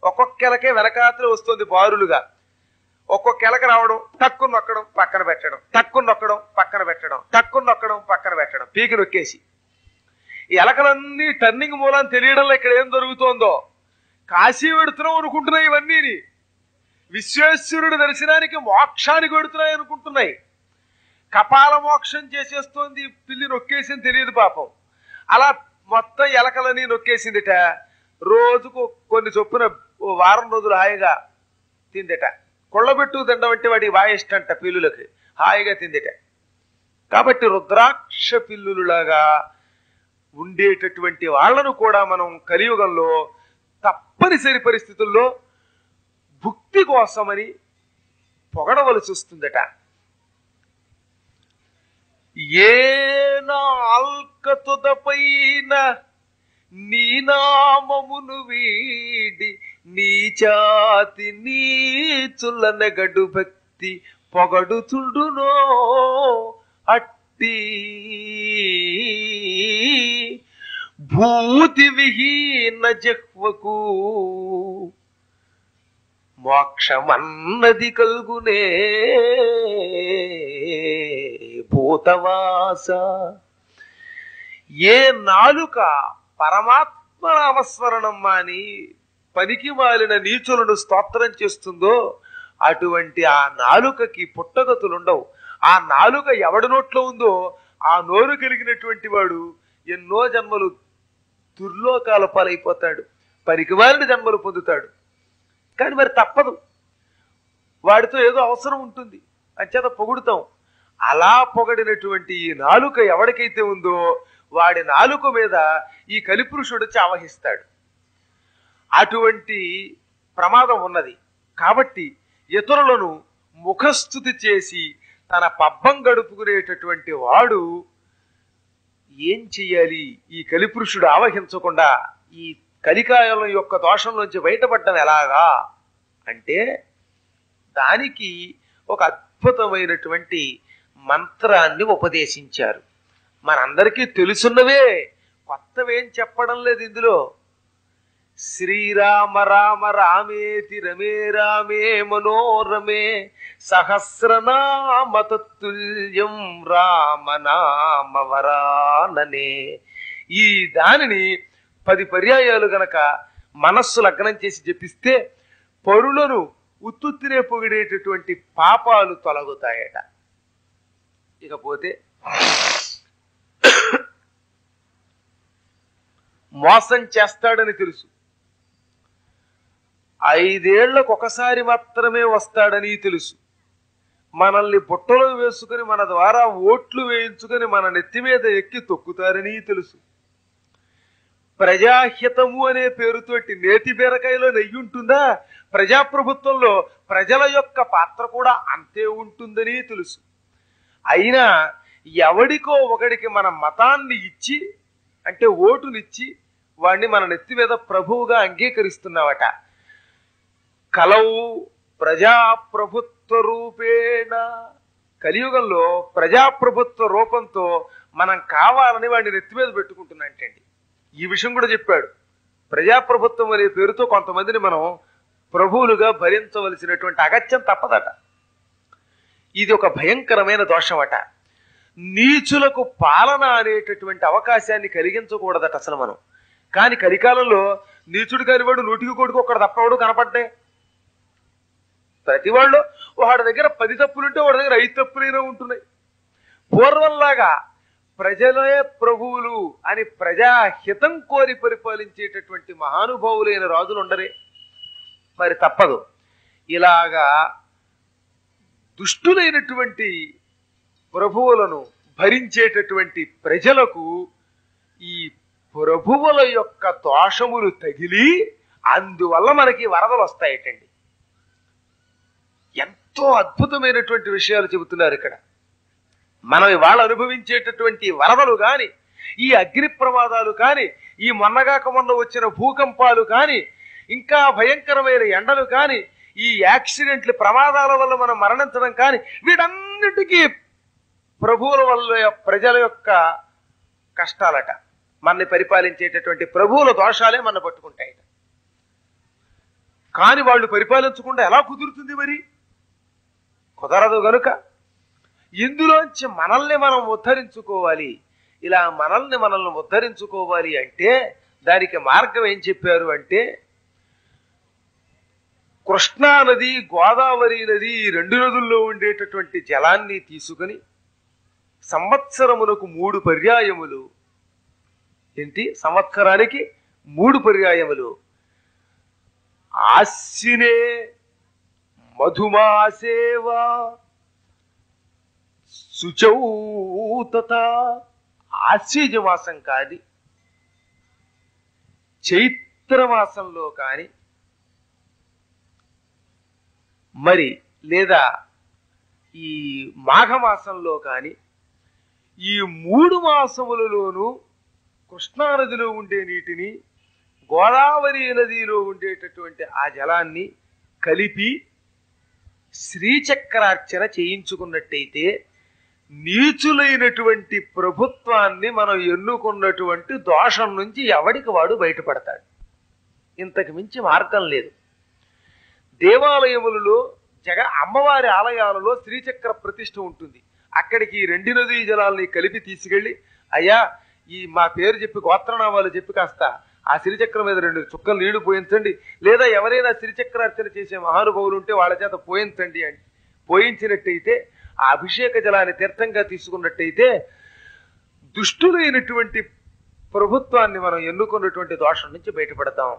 ఒక్కొక్క ఎలకే వెనకాతలే వస్తుంది బారులుగా ఒక్కొక్క ఎలక రావడం టక్కు నొక్కడం పక్కన పెట్టడం టక్కు నొక్కడం పక్కన పెట్టడం టక్కు నొక్కడం పక్కన పెట్టడం పీకి నొక్కేసి ఈ ఎలకలన్నీ టర్నింగ్ మూలం తెలియడంలో ఇక్కడ ఏం జరుగుతోందో కాశీ వెడుతున్నాం అనుకుంటున్నాయి ఇవన్నీ విశ్వేశ్వరుడి దర్శనానికి మోక్షానికి వెడుతున్నాయి అనుకుంటున్నాయి కపాల మోక్షం చేసేస్తోంది పిల్లి నొక్కేసింది తెలియదు పాపం అలా మొత్తం ఎలకలని నొక్కేసిందిట రోజుకు కొన్ని చొప్పున ఓ వారం రోజులు హాయిగా తిందిట కొళ్ళబెట్టు తినడం అంటే వాడి బాగా ఇష్టంట పిల్లులకి హాయిగా తిందిట కాబట్టి రుద్రాక్ష పిల్లులులాగా ఉండేటటువంటి వాళ్ళను కూడా మనం కలియుగంలో తప్పనిసరి పరిస్థితుల్లో భుక్తి కోసమని పొగడవలసి వస్తుందట ఏ నాల్కతుదపైన నీ నామమును వీడి నీచాతి నీచుల నెగడు భక్తి పొగడుచుండునో అట్టి భూతి విహీన జహ్వకు మోక్షమన్నది కలుగునే భూతవాస ఏ నాలుక పరమాత్మ నామస్మరణం మాని పనికి మాలిన నీచులను స్తోత్రం చేస్తుందో అటువంటి ఆ నాలుకకి పుట్టగతులుండవు ఆ నాలుక ఎవడి నోట్లో ఉందో ఆ నోరు కలిగినటువంటి వాడు ఎన్నో జన్మలు దుర్లోకాల పాలైపోతాడు పనికిమాలిన జన్మలు పొందుతాడు కానీ మరి తప్పదు వాడితో ఏదో అవసరం ఉంటుంది అంచేత పొగుడుతాం అలా పొగడినటువంటి ఈ నాలుక ఎవరికైతే ఉందో వాడి నాలుక మీద ఈ కలిపురుషుడు వచ్చి ఆవహిస్తాడు అటువంటి ప్రమాదం ఉన్నది కాబట్టి ఇతరులను ముఖస్థుతి చేసి తన పబ్బం గడుపుకునేటటువంటి వాడు ఏం చెయ్యాలి ఈ కలిపురుషుడు ఆవహించకుండా ఈ కలికాలం యొక్క దోషం నుంచి బయటపడడం ఎలాగా అంటే దానికి ఒక అద్భుతమైనటువంటి మంత్రాన్ని ఉపదేశించారు మనందరికీ తెలుసున్నవే కొత్తవేం చెప్పడం లేదు ఇందులో శ్రీరామ రామ రామేతి రమే రామే మనోరమే సహస్రనామ తత్తుల్యం రామనామ వరాననే ఈ దానిని పది పర్యాయాలు గనక మనస్సు లగ్నం చేసి జపిస్తే పరులను ఉత్తుత్తినే పొగిడేటటువంటి పాపాలు తొలగుతాయట ఇకపోతే మోసం చేస్తాడని తెలుసు ఐదేళ్లకు ఒకసారి మాత్రమే వస్తాడని తెలుసు మనల్ని బుట్టలో వేసుకుని మన ద్వారా ఓట్లు వేయించుకుని మన నెత్తి మీద ఎక్కి తొక్కుతారని తెలుసు ప్రజాహితము అనే పేరుతోటి నేతి బీరకాయలో నెయ్యి ఉంటుందా ప్రజాప్రభుత్వంలో ప్రజల యొక్క పాత్ర కూడా అంతే ఉంటుందని తెలుసు అయినా ఎవడికో ఒకడికి మన మతాన్ని ఇచ్చి అంటే ఓటునిచ్చి వాడిని మన నెత్తి మీద ప్రభువుగా అంగీకరిస్తున్నావట కలవు ప్రజాప్రభుత్వ రూపేణ కలియుగంలో ప్రజాప్రభుత్వ రూపంతో మనం కావాలని వాడిని నెత్తి మీద పెట్టుకుంటున్నట్టండి ఈ విషయం కూడా చెప్పాడు ప్రజాప్రభుత్వం అనే పేరుతో కొంతమందిని మనం ప్రభువులుగా భరించవలసినటువంటి అగత్యం తప్పదట ఇది ఒక భయంకరమైన దోషమట నీచులకు పాలన అనేటటువంటి అవకాశాన్ని కలిగించకూడదట అసలు మనం కానీ కలికాలంలో నీచుడు కానివాడు నూటికి కొడుకు ఒక్కడ తప్పవాడు కనపడ్డే ప్రతి వాళ్ళు వాడి దగ్గర పది తప్పులుంటే వాడి దగ్గర ఐదు తప్పులైనా ఉంటున్నాయి పూర్వంలాగా ప్రజలే ప్రభువులు అని ప్రజాహితం కోరి పరిపాలించేటటువంటి మహానుభావులైన రాజులు ఉండరే మరి తప్పదు ఇలాగా దుష్టులైనటువంటి ప్రభువులను భరించేటటువంటి ప్రజలకు ఈ ప్రభువుల యొక్క దోషములు తగిలి అందువల్ల మనకి వరదలు వస్తాయటండి ఎంతో అద్భుతమైనటువంటి విషయాలు చెబుతున్నారు ఇక్కడ మనం ఇవాళ అనుభవించేటటువంటి వరదలు కాని ఈ అగ్ని ప్రమాదాలు కాని ఈ మొన్నగాక మొన్న వచ్చిన భూకంపాలు కాని ఇంకా భయంకరమైన ఎండలు కాని ఈ యాక్సిడెంట్లు ప్రమాదాల వల్ల మనం మరణించడం కాని వీటన్నిటికీ ప్రభువుల వల్ల ప్రజల యొక్క కష్టాలట మనని పరిపాలించేటటువంటి ప్రభువుల దోషాలే మన పట్టుకుంటాయి కాని వాళ్ళు పరిపాలించకుండా ఎలా కుదురుతుంది మరి కుదరదు గనుక ఇందులోంచి మనల్ని మనం ఉద్ధరించుకోవాలి ఇలా మనల్ని మనల్ని ఉద్ధరించుకోవాలి అంటే దానికి మార్గం ఏం చెప్పారు అంటే కృష్ణా నది గోదావరి నది ఈ రెండు నదుల్లో ఉండేటటువంటి జలాన్ని తీసుకుని సంవత్సరమునకు మూడు పర్యాయములు ఏంటి సంవత్సరానికి మూడు పర్యాయములు ఆశ్వినే మధుమాసేవా శుచౌతత ఆశ్వీజ మాసం కాని చైత్రమాసంలో కాని మరి లేదా ఈ మాఘమాసంలో కాని ఈ మూడు మాసములలోనూ కృష్ణానదిలో ఉండే నీటిని గోదావరి నదిలో ఉండేటటువంటి ఆ జలాన్ని కలిపి శ్రీచక్రార్చన చేయించుకున్నట్టయితే నీచులైనటువంటి ప్రభుత్వాన్ని మనం ఎన్నుకున్నటువంటి దోషం నుంచి ఎవడికి వాడు బయటపడతాడు ఇంతకు మించి మార్గం లేదు దేవాలయములలో జగ అమ్మవారి ఆలయాలలో శ్రీచక్ర ప్రతిష్ఠ ఉంటుంది అక్కడికి ఈ రెండు నదీ జలాల్ని కలిపి తీసుకెళ్ళి అయ్యా ఈ మా పేరు చెప్పి గోత్రనామాలు చెప్పి కాస్త ఆ శ్రీచక్రం మీద రెండు చుక్కలు నీళ్లు పోయించండి లేదా ఎవరైనా శ్రీచక్రార్చన చేసే మహానుభావులు ఉంటే వాళ్ళ చేత పోయించండి అని పోయించినట్టయితే ఆ అభిషేక జలాన్ని తీర్థంగా తీసుకున్నట్టయితే దుష్టులైనటువంటి ప్రభుత్వాన్ని మనం ఎన్నుకున్నటువంటి దోషం నుంచి బయటపడతాం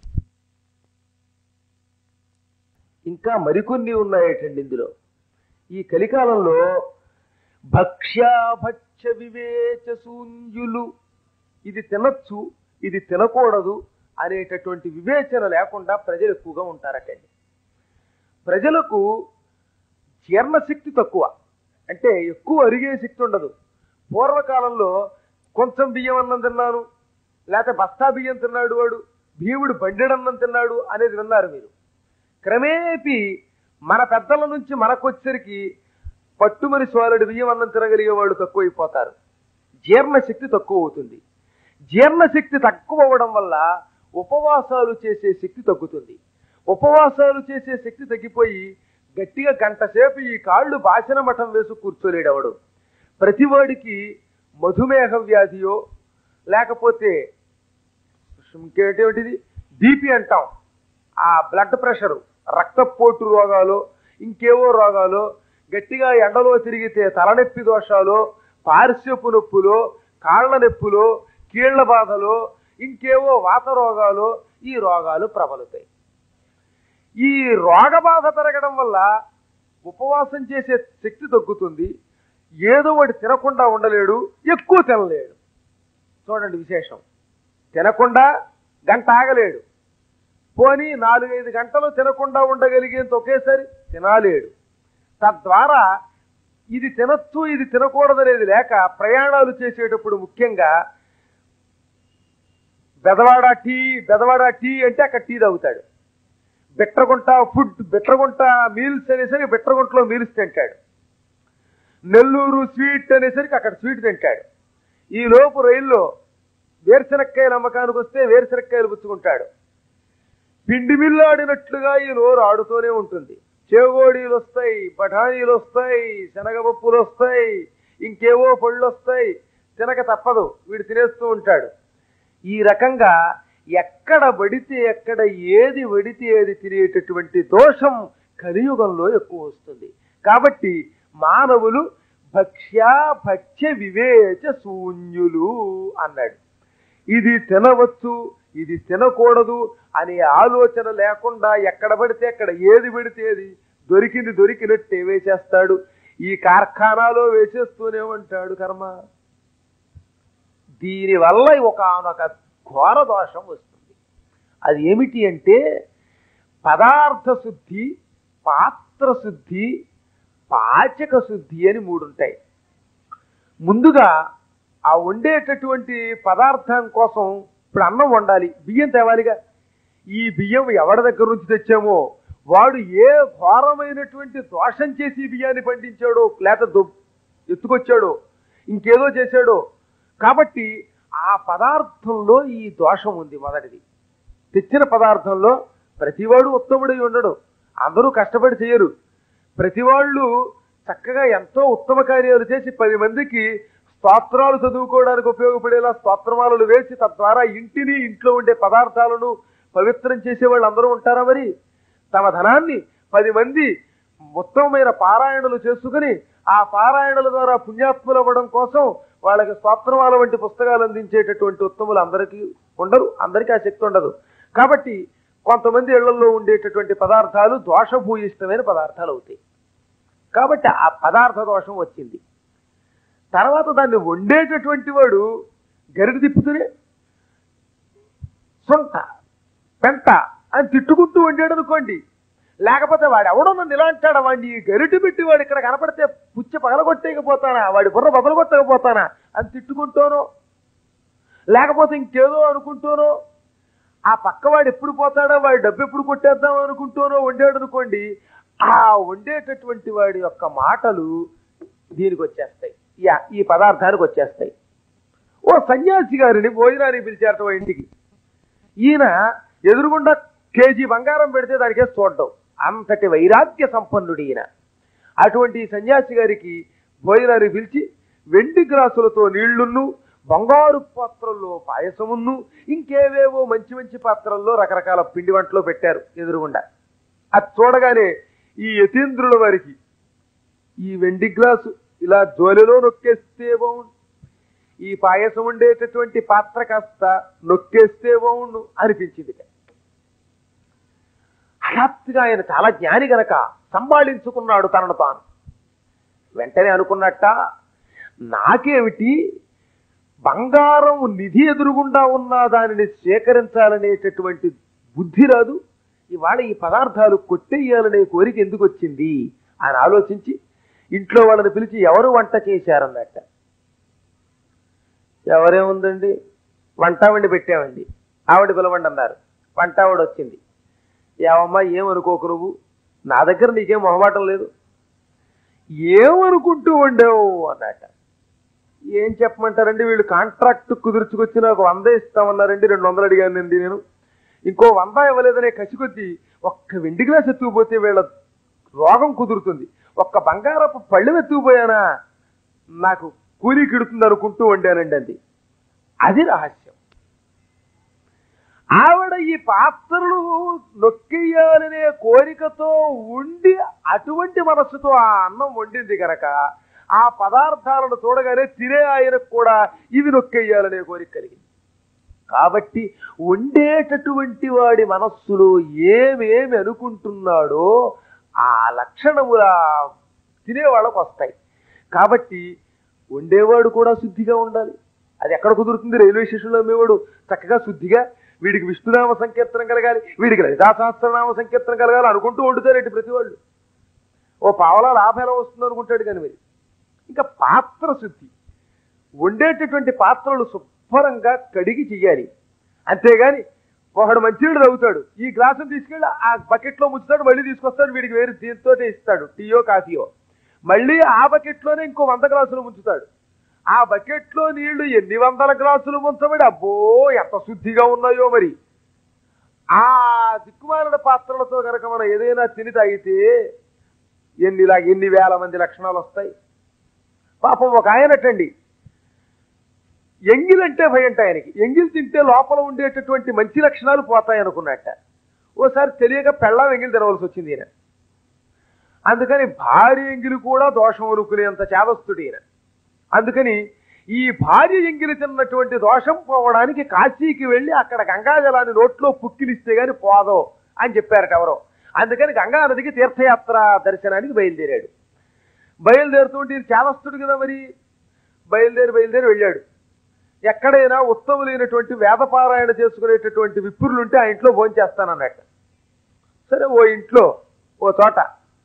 ఇంకా మరికొన్ని ఉన్నాయటండి ఇందులో ఈ కలికాలంలో భక్ష్యాభక్ష్య వివేచ శూన్యులు ఇది తినచ్చు ఇది తినకూడదు అనేటటువంటి వివేచన లేకుండా ప్రజలు ఎక్కువగా ఉంటారటండి ప్రజలకు జీర్ణశక్తి తక్కువ అంటే ఎక్కువ అరిగే శక్తి ఉండదు పూర్వకాలంలో కొంచెం బియ్యం అన్నం తిన్నాను లేకపోతే బస్తా బియ్యం తిన్నాడు వాడు భీముడు బండెడన్నం తిన్నాడు అనేది విన్నారు మీరు క్రమేపీ మన పెద్దల నుంచి మనకొచ్చేసరికి పట్టుమని సోలడు బియ్యం అన్నం తినగలిగే వాళ్ళు తక్కువైపోతారు జీర్ణశక్తి తక్కువ అవుతుంది జీర్ణశక్తి తక్కువ అవ్వడం వల్ల ఉపవాసాలు చేసే శక్తి తగ్గుతుంది ఉపవాసాలు చేసే శక్తి తగ్గిపోయి గట్టిగా గంట సేపు ఈ కాళ్ళు బాసిన మఠం వేసి కూర్చోలేడు ఎవడు ప్రతివాడికి మధుమేహ వ్యాధియో లేకపోతే ఇంకేంటిది బీపీ అంటాం ఆ బ్లడ్ ప్రెషరు రక్తపోటు రోగాలు ఇంకేవో రోగాలు గట్టిగా ఎండలో తిరిగితే తలనొప్పి దోషాలు పార్శ్వపు నొప్పులు కాళ్ళ నొప్పులు కీళ్ల బాధలు ఇంకేవో వాత రోగాలు ఈ రోగాలు ప్రబలుతాయి ఈ రోగ బాధ పెరగడం వల్ల ఉపవాసం చేసే శక్తి తగ్గుతుంది ఏదో ఒకటి తినకుండా ఉండలేడు ఎక్కువ తినలేడు చూడండి విశేషం తినకుండా గంట ఆగలేడు పోనీ నాలుగైదు గంటలు తినకుండా ఉండగలిగేంత ఒకేసారి తినాలేడు తద్వారా ఇది తినచ్చు ఇది తినకూడదనేది లేక ప్రయాణాలు చేసేటప్పుడు ముఖ్యంగా బెదవాడ టీ బెదవాడ టీ అంటే అక్కడ టీ తాగుతాడు బిట్రగుంట ఫుడ్ బిట్రగుంట మీల్స్ అనేసరికి బిట్రగుంటలో మీల్స్ తింటాడు నెల్లూరు స్వీట్ అనేసరికి అక్కడ స్వీట్ తింటాడు ఈ లోపు రైల్లో వేరుశనక్కాయల అమ్మకానికి వస్తే వేరుశనక్కాయలు పుచ్చుకుంటాడు పిండి మిల్లాడినట్లుగా ఈ నోరు ఆడుతూనే ఉంటుంది చేగోడీలు వస్తాయి బఠానీలు వస్తాయి శనగపప్పులు వస్తాయి ఇంకేవో పళ్ళు వస్తాయి తినక తప్పదు వీడు తినేస్తూ ఉంటాడు ఈ రకంగా ఎక్కడ పడితే ఎక్కడ ఏది వడితే ఏది తినేటటువంటి దోషం కలియుగంలో ఎక్కువ వస్తుంది కాబట్టి మానవులు భక్ష్య భక్ష్య వివేచ శూన్యులు అన్నాడు ఇది తినవచ్చు ఇది తినకూడదు అనే ఆలోచన లేకుండా ఎక్కడ పడితే అక్కడ ఏది పెడితే ఏది దొరికింది దొరికినట్టే వేసేస్తాడు ఈ కార్ఖానాలో వేసేస్తూనే ఉంటాడు కర్మ దీనివల్ల ఒకనొక ఘోర దోషం వస్తుంది అది ఏమిటి అంటే పదార్థ శుద్ధి పాత్ర శుద్ధి పాచక శుద్ధి అని మూడు ఉంటాయి ముందుగా ఆ వండేటటువంటి పదార్థం కోసం ఇప్పుడు అన్నం వండాలి బియ్యం తేవాలిగా ఈ బియ్యం ఎవరి దగ్గర నుంచి తెచ్చామో వాడు ఏ ఘోరమైనటువంటి దోషం చేసి ఈ బియ్యాన్ని పండించాడో లేక దొ- ఎత్తుకొచ్చాడో ఇంకేదో చేశాడో కాబట్టి ఆ పదార్థంలో ఈ దోషం ఉంది మొదటిది తెచ్చిన పదార్థంలో ప్రతివాడు ఉత్తముడై ఉండడు అందరూ కష్టపడి చేయరు ప్రతి వాళ్ళు చక్కగా ఎంతో ఉత్తమ కార్యాలు చేసి పది మందికి స్తోత్రాలు చదువుకోవడానికి ఉపయోగపడేలా స్తోత్రమాలలు వేసి తద్వారా ఇంటిని ఇంట్లో ఉండే పదార్థాలను పవిత్రం చేసే వాళ్ళు అందరూ ఉంటారా మరి తమ ధనాన్ని పది మంది ఉత్తమమైన పారాయణలు చేసుకుని ఆ పారాయణల ద్వారా పుణ్యాత్ములు అవ్వడం కోసం వాళ్ళకి స్తోత్రమాల వంటి పుస్తకాలు అందించేటటువంటి ఉత్తములు అందరికీ ఉండరు అందరికీ ఆ శక్తి ఉండదు కాబట్టి కొంతమంది ఇళ్లలో ఉండేటటువంటి పదార్థాలు దోషభూయిష్టమైన పదార్థాలు అవుతాయి కాబట్టి ఆ పదార్థ దోషం వచ్చింది తర్వాత దాన్ని వండేటటువంటి వాడు గరిట తిప్పుతూనే సొంత పెంట అని తిట్టుకుంటూ వండాడు అనుకోండి లేకపోతే వాడు ఎవడో నన్ను ఇలా అంటాడా వాడిని ఈ గరిట పెట్టి వాడు ఇక్కడ కనపడితే పుచ్చ పగలగొట్టేయకపోతానా వాడి బుర్ర బదలగొట్టకపోతానా అని తిట్టుకుంటానో లేకపోతే ఇంకేదో అనుకుంటానో ఆ పక్కవాడు ఎప్పుడు పోతాడో వాడి డబ్బు ఎప్పుడు కొట్టేద్దాం అనుకుంటానో వండాడు అనుకోండి ఆ వండేటటువంటి వాడి యొక్క మాటలు దీనికి వచ్చేస్తాయి యా ఈ పదార్థానికి వచ్చేస్తాయి ఓ సన్యాసి గారిని భోజనానికి పిలిచారట ఓ ఇంటికి ఈయన ఎదురుగుండా కేజీ బంగారం పెడితే దానికే చూడడం అంతటి వైరాగ్య సంపన్నుడు ఈయన అటువంటి ఈ సన్యాసి గారికి భోజనానికి పిలిచి వెండి గ్లాసులతో నీళ్లున్ను బంగారు పాత్రల్లో పాయసమును ఇంకేవేవో మంచి మంచి పాత్రల్లో రకరకాల పిండి వంటలు పెట్టారు ఎదురుగుండా అది చూడగానే ఈ యతీంద్రుల వారికి ఈ వెండి గ్లాసు ఇలా జోలిలో నొక్కేస్తే బాగుండు ఈ పాయసం ఉండేటటువంటి పాత్ర కాస్త నొక్కేస్తే బాగుండు అనిపించింది హఠాత్తుగా ఆయన చాలా జ్ఞాని గనక సంభాళించుకున్నాడు తనను తాను వెంటనే అనుకున్నట్ట నాకేమిటి బంగారం నిధి ఎదురుగుండా ఉన్న దానిని స్వీకరించాలనేటటువంటి బుద్ధి రాదు ఇవాళ ఈ పదార్థాలు కొట్టేయాలనే కోరిక ఎందుకు వచ్చింది అని ఆలోచించి ఇంట్లో వాళ్ళని పిలిచి ఎవరు వంట చేశారన్నట్ట ఎవరేముందండి వంట వండి పెట్టామండి ఆవిడ పిలవండి అన్నారు వంట ఆవిడ వచ్చింది ఏమమ్మా ఏమనుకోకు నువ్వు నా దగ్గర నీకేం మొహమాటం లేదు ఏమనుకుంటూ ఉండేవు అన్నట ఏం చెప్పమంటారండి వీళ్ళు కాంట్రాక్ట్ కుదుర్చుకొచ్చి నాకు వంద ఇస్తామన్నారండి రెండు వందలు అడిగానండి నేను ఇంకో వంద ఇవ్వలేదనే కసికొద్ది ఒక్క వెండి గ్లాస్ ఎత్తుకుపోతే వీళ్ళ రోగం కుదురుతుంది ఒక్క బంగారపు పళ్ళెం ఎత్తుకుపోయానా నాకు కూలీ కిడుతుంది అనుకుంటూ వండానండి అది అది రహస్యం ఆవిడ ఈ పాత్రలు నొక్కేయాలనే కోరికతో ఉండి అటువంటి మనస్సుతో ఆ అన్నం వండింది గనక ఆ పదార్థాలను చూడగానే తినే ఆయనకు కూడా ఇవి నొక్కేయాలనే కోరిక కలిగింది కాబట్టి ఉండేటటువంటి వాడి మనస్సులో ఏమేమి అనుకుంటున్నాడో ఆ లక్షణముల తినేవాళ్ళకు వస్తాయి కాబట్టి ఉండేవాడు కూడా శుద్ధిగా ఉండాలి అది ఎక్కడ కుదురుతుంది రైల్వే స్టేషన్లో అమ్మేవాడు చక్కగా శుద్ధిగా వీడికి విష్ణునామ సంకీర్తనం కలగాలి వీడికి లలితా సహస్రనామ సంకీర్తనం కలగాలి అనుకుంటూ వండుతారేంటి ప్రతి వాళ్ళు ఓ పావలా లాభం ఎలా వస్తుంది అనుకుంటాడు కానీ మరి ఇంకా పాత్ర శుద్ధి వండేటటువంటి పాత్రలు శుభ్రంగా కడిగి చెయ్యాలి అంతేగాని ఒకడు మంచినీళ్ళు తాగుతాడు ఈ గ్లాసును తీసుకెళ్ళి ఆ బకెట్లో ముంచుతాడు మళ్ళీ తీసుకొస్తాడు వీడికి వేరే దీంతో ఇస్తాడు టీయో కాఫీయో మళ్ళీ ఆ బకెట్లోనే ఇంకో వంద గ్లాసులు ముంచుతాడు ఆ బకెట్లో నీళ్లు ఎన్ని వందల గ్లాసులు ముంచబడి అబ్బో ఎంత శుద్ధిగా ఉన్నాయో మరి ఆ దిక్కుమాలిన పాత్రలతో కనుక మనం ఏదైనా తిని తాగితే ఎన్నిలా ఎన్ని వేల మంది లక్షణాలు వస్తాయి పాపం ఒక ఆయనటండి ఎంగిలంటే భయంట ఆయనకి ఎంగిల్ తింటే లోపల ఉండేటటువంటి మంచి లక్షణాలు పోతాయి అనుకున్నట్ట ఓసారి తెలియక పెళ్ళం ఎంగిల్ తినవలసి వచ్చింది ఈయన అందుకని భార్య ఎంగిలి కూడా దోషం అనుకునేంత చేదస్తుడు ఈయన అందుకని ఈ భార్య ఎంగిలి తిన్నటువంటి దోషం పోవడానికి కాశీకి వెళ్ళి అక్కడ గంగాజలాన్ని నోట్లో పుక్కిలిస్తే గాని పోదో అని చెప్పారట ఎవరో అందుకని గంగా నదికి తీర్థయాత్ర దర్శనానికి బయలుదేరాడు బయలుదేరుతుంటే ఈయన చేదస్తుడు కదా మరి బయలుదేరి బయలుదేరి వెళ్ళాడు ఎక్కడైనా ఉత్తములైనటువంటి వేదపారాయణ చేసుకునేటటువంటి విప్రులుంటే ఆ ఇంట్లో భోజనం చేస్తానన్నట్టు సరే ఓ ఇంట్లో ఓ చోట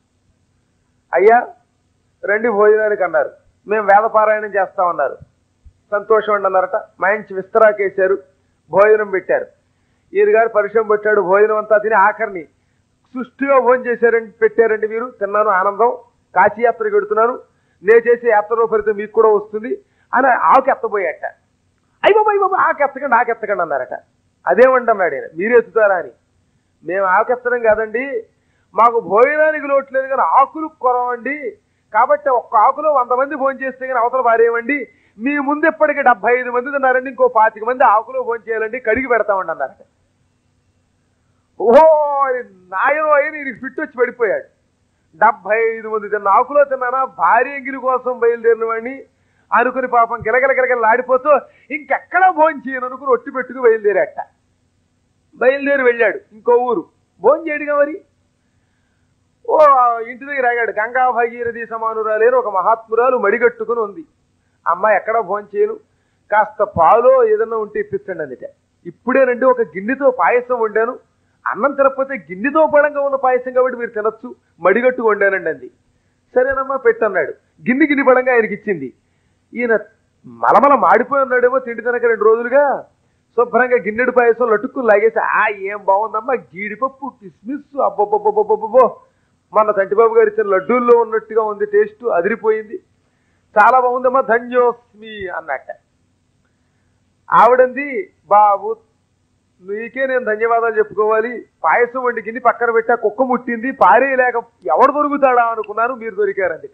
అయ్యా రండి భోజనానికి అన్నారు మేము వేదపారాయణం చేస్తామన్నారు సంతోషం అండి అన్నారట మంచి విస్తరాకేశారు భోజనం పెట్టారు ఈయన గారు పరిచయం పెట్టాడు భోజనం అంతా తిని ఆఖరిని సుష్టిగా భోజనం చేశారండి పెట్టారండి మీరు తిన్నాను ఆనందం కాశీయాత్రకు పెడుతున్నాను నేను చేసే యాత్రలో ఫలితం మీకు కూడా వస్తుంది అని ఆకు ఎత్తబోయాట అయ్య బాబా అయ్య బాబా ఆకు ఎత్తకండి ఆకు ఎత్తకండి అన్నారట అదేమండి అన్నాడు ఆయన మీరే ఎత్తుతారా అని మేము ఆకెత్తడం కాదండి మాకు భోజనానికి లోటు లేదు కానీ ఆకులు కొరవండి కాబట్టి ఒక్క ఆకులో వంద మంది భోజనం చేస్తే కానీ అవతల వారేమండి మీ ముందు ఎప్పటికీ డెబ్బై ఐదు మంది ఉన్నారండి ఇంకో పాతిక మంది ఆకులో భోజనం చేయాలండి కడిగి పెడతామండి అన్నారట ఓహో నాయనో అయిన ఈయనకి ఫిట్ వచ్చి పడిపోయాడు డెబ్బై ఐదు మంది తిన్న ఆకులో తిన్నానా భార్య ఎంగిలి కోసం బయలుదేరిన వాడిని అనుకుని పాపం గిలగిల గిలగిల ఆడిపోతూ ఇంకెక్కడా భోజనం చేయను అనుకుని ఒట్టి పెట్టుకు బయలుదేరాట బయలుదేరి వెళ్ళాడు ఇంకో ఊరు భోజనం చేయడుగా మరి ఓ ఇంటి దగ్గర ఆగాడు గంగా భగీరథి సమానురాలేని ఒక మహాత్మురాలు మడిగట్టుకుని ఉంది అమ్మ ఎక్కడ భోజనం చేయను కాస్త పాలో ఏదన్నా ఉంటే ఇప్పించండి అందుట ఇప్పుడేనండి ఒక గిన్నెతో పాయసం వండాను అన్నం తినకపోతే గిన్నెతో పడంగా ఉన్న పాయసం కాబట్టి మీరు తినొచ్చు మడిగట్టు వండానండి అంది సరేనమ్మా పెట్టన్నాడు గిన్నె గిన్నె పడంగా ఆయనకి ఇచ్చింది ఈయన మలమల మాడిపోయి ఉన్నాడేమో తిండి తినక రెండు రోజులుగా శుభ్రంగా గిన్నెడు పాయసం లటుక్కుని లాగేసి ఆ ఏం బాగుందమ్మా జీడిపప్పు కిస్మిస్ అబ్బబ్బబ్బబ్బబ్బో మన తంటిబాబు గారు ఇచ్చిన లడ్డూల్లో ఉన్నట్టుగా ఉంది టేస్ట్ అదిరిపోయింది చాలా బాగుందమ్మా ధన్యోస్మి అన్నట్ట ఆవిడంది బాబు నీకే నేను ధన్యవాదాలు చెప్పుకోవాలి పాయసం వండి గిన్నె పక్కన పెట్టా కుక్క ముట్టింది పారేయలేక ఎవడు దొరుకుతాడా అనుకున్నాను మీరు దొరికారు అందుకే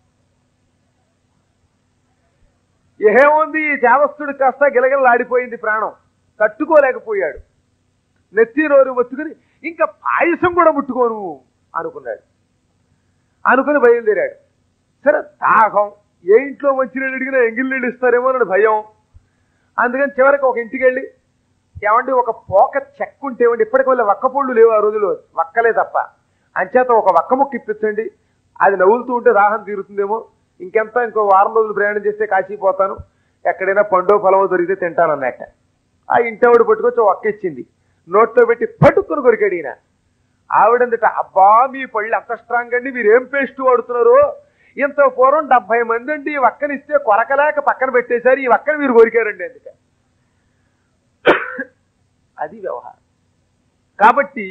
ఏముంది ఈ చేదస్తుడు కాస్త గిలగిలలాడిపోయింది ప్రాణం తట్టుకోలేకపోయాడు నెత్తి నోరు మొత్తుకుని ఇంకా పాయసం కూడా ముట్టుకోను అనుకున్నాడు అనుకుని బయలుదేరాడు సరే దాహం ఏ ఇంట్లో మంచినీళ్ళు అడిగినా ఎంగిల్ నీళ్ళు ఇస్తారేమో అని భయం అందుకని చివరికి ఒక ఇంటికి వెళ్ళి ఏమండి ఒక పోక చెక్క ఉంటే ఏమండి ఇప్పటికి వెళ్ళి వక్క పళ్ళు లేవు ఆ రోజులో వక్కలే తప్ప అంచేత ఒక వక్క ముక్క ఇప్పించండి అది నవ్వులుతూ ఉంటే దాహం తీరుతుందేమో ఇంకెంత ఇంకో వారం రోజులు ప్రయాణం చేస్తే కాశీపోతాను ఎక్కడైనా పండో పొలవో దొరికితే తింటానన్నట్ట ఆ ఇంటవాడు పట్టుకొచ్చి ఒక వక్క ఇచ్చింది నోట్లో పెట్టి పట్టుకుని కొరికాడు ఈయన ఆవిడందట అబ్బా మీ పళ్ళు అంత స్ట్రాంగ్ అండి మీరు ఏం పేస్ట్ వాడుతున్నారు ఇంత పూర్వం డెబ్బై మంది అండి ఈ వక్కనిస్తే కొరకలేక పక్కన పెట్టేశారు ఈ వక్కని మీరు కొరికారండి అందుకే అది వ్యవహారం కాబట్టి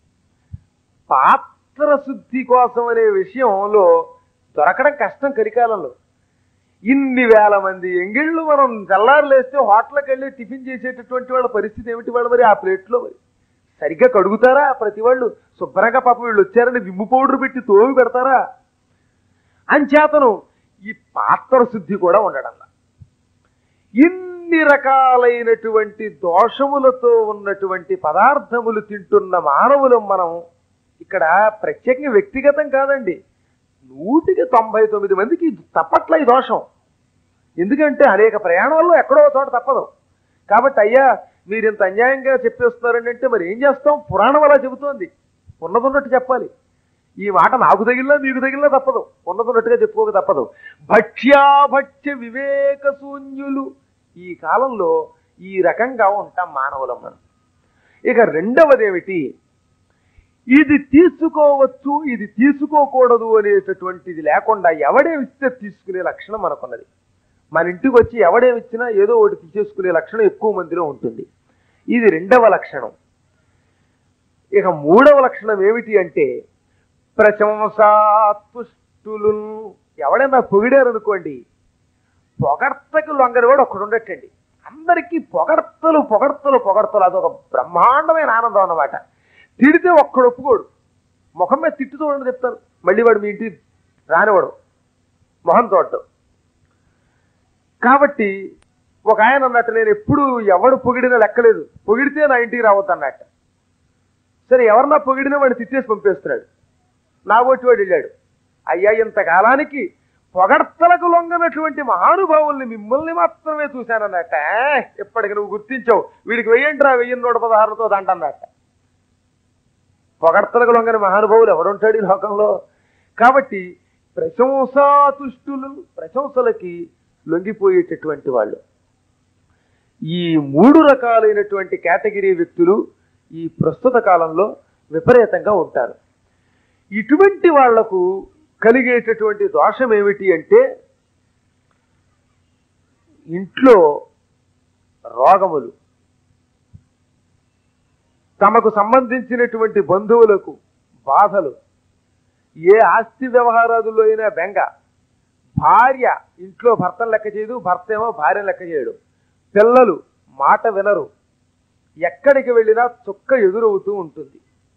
పాత్ర శుద్ధి కోసం అనే విషయంలో దొరకడం కష్టం కలికాలంలో ఇన్ని వేల మంది ఎంగిళ్ళు మనం తెల్లారు లేస్తే హోటల్కి వెళ్ళి టిఫిన్ చేసేటటువంటి వాళ్ళ పరిస్థితి ఏమిటి వాళ్ళు మరి ఆ ప్లేట్లో మరి సరిగ్గా కడుగుతారా ప్రతి వాళ్ళు శుభ్రంగా పాపం వీళ్ళు వచ్చారని విమ్ము పౌడర్ పెట్టి తోవి పెడతారా అంచేతను ఈ పాత్ర శుద్ధి కూడా ఉండడంలా ఇన్ని రకాలైనటువంటి దోషములతో ఉన్నటువంటి పదార్థములు తింటున్న మానవులు మనం ఇక్కడ ప్రత్యేకంగా వ్యక్తిగతం కాదండి నూటికి తొంభై తొమ్మిది మందికి తప్పట్ల ఈ దోషం ఎందుకంటే అనేక ప్రయాణాల్లో ఎక్కడో ఒక చోట తప్పదు కాబట్టి అయ్యా మీరు ఇంత అన్యాయంగా చెప్పేస్తున్నారండి అంటే మరి ఏం చేస్తాం పురాణం అలా చెబుతోంది ఉన్నదున్నట్టు చెప్పాలి ఈ మాట నాకు తగిలినా మీకు తగిలినా తప్పదు ఉన్నదున్నట్టుగా చెప్పుకోక తప్పదు భక్ష్యాభక్ష్య వివేక శూన్యులు ఈ కాలంలో ఈ రకంగా ఉంటాం మానవులం మనం ఇక రెండవది ఏమిటి ఇది తీసుకోవచ్చు ఇది తీసుకోకూడదు అనేటటువంటిది లేకుండా ఎవడేమిస్తే తీసుకునే లక్షణం మనకున్నది మన ఇంటికి వచ్చి ఎవడేమిచ్చినా ఏదో ఒకటి తీసేసుకునే లక్షణం ఎక్కువ మందిలో ఉంటుంది ఇది రెండవ లక్షణం ఇక మూడవ లక్షణం ఏమిటి అంటే ప్రశంసాత్పుష్టులు ఎవడైనా పొగిడారు అనుకోండి పొగడ్తకు లొంగని వాడు ఒకడు ఉండటండి అందరికీ పొగడ్తలు పొగడ్తలు పొగడ్తలు అదొక బ్రహ్మాండమైన ఆనందం అన్నమాట తిడితే ఒక్కడు ఒప్పుకోడు ముఖం మీద తిట్టు చూడండి చెప్తాను మళ్ళీ వాడు మీ ఇంటికి రానివాడు మొహం తోటం కాబట్టి ఒక ఆయన అన్నట్టు నేను ఎప్పుడు ఎవడు పొగిడినా లెక్కలేదు పొగిడితే నా ఇంటికి రావద్దు అన్నట్టు సరే ఎవరన్నా పొగిడినా వాడిని తిట్టేసి పంపేస్తున్నాడు నా ఒకటి వాడు వెళ్ళాడు అయ్యా ఇంతకాలానికి పొగడ్తలకు లొంగనటువంటి మహానుభావుల్ని మిమ్మల్ని మాత్రమే చూశానన్నట్ట ఇప్పటికి నువ్వు గుర్తించావు వీడికి వెయ్యండి రా వెయ్యి నూట పదహారుతో దంటన్నట్ట పొగడ్తలకు లొంగని మహానుభావులు ఎవడుంటాడు ఈ లోకంలో కాబట్టి ప్రశంసాతుష్టులు ప్రశంసలకి లొంగిపోయేటటువంటి వాళ్ళు ఈ మూడు రకాలైనటువంటి కేటగిరీ వ్యక్తులు ఈ ప్రస్తుత కాలంలో విపరీతంగా ఉంటారు ఇటువంటి వాళ్లకు కలిగేటటువంటి దోషం ఏమిటి అంటే ఇంట్లో రోగములు తమకు సంబంధించినటువంటి బంధువులకు బాధలు ఏ ఆస్తి వ్యవహారాదుల్లో అయినా బెంగ భార్య ఇంట్లో భర్తను లెక్క చేయదు భర్త ఏమో భార్యను లెక్క చేయడు పిల్లలు మాట వినరు ఎక్కడికి వెళ్ళినా చుక్క ఎదురవుతూ ఉంటుంది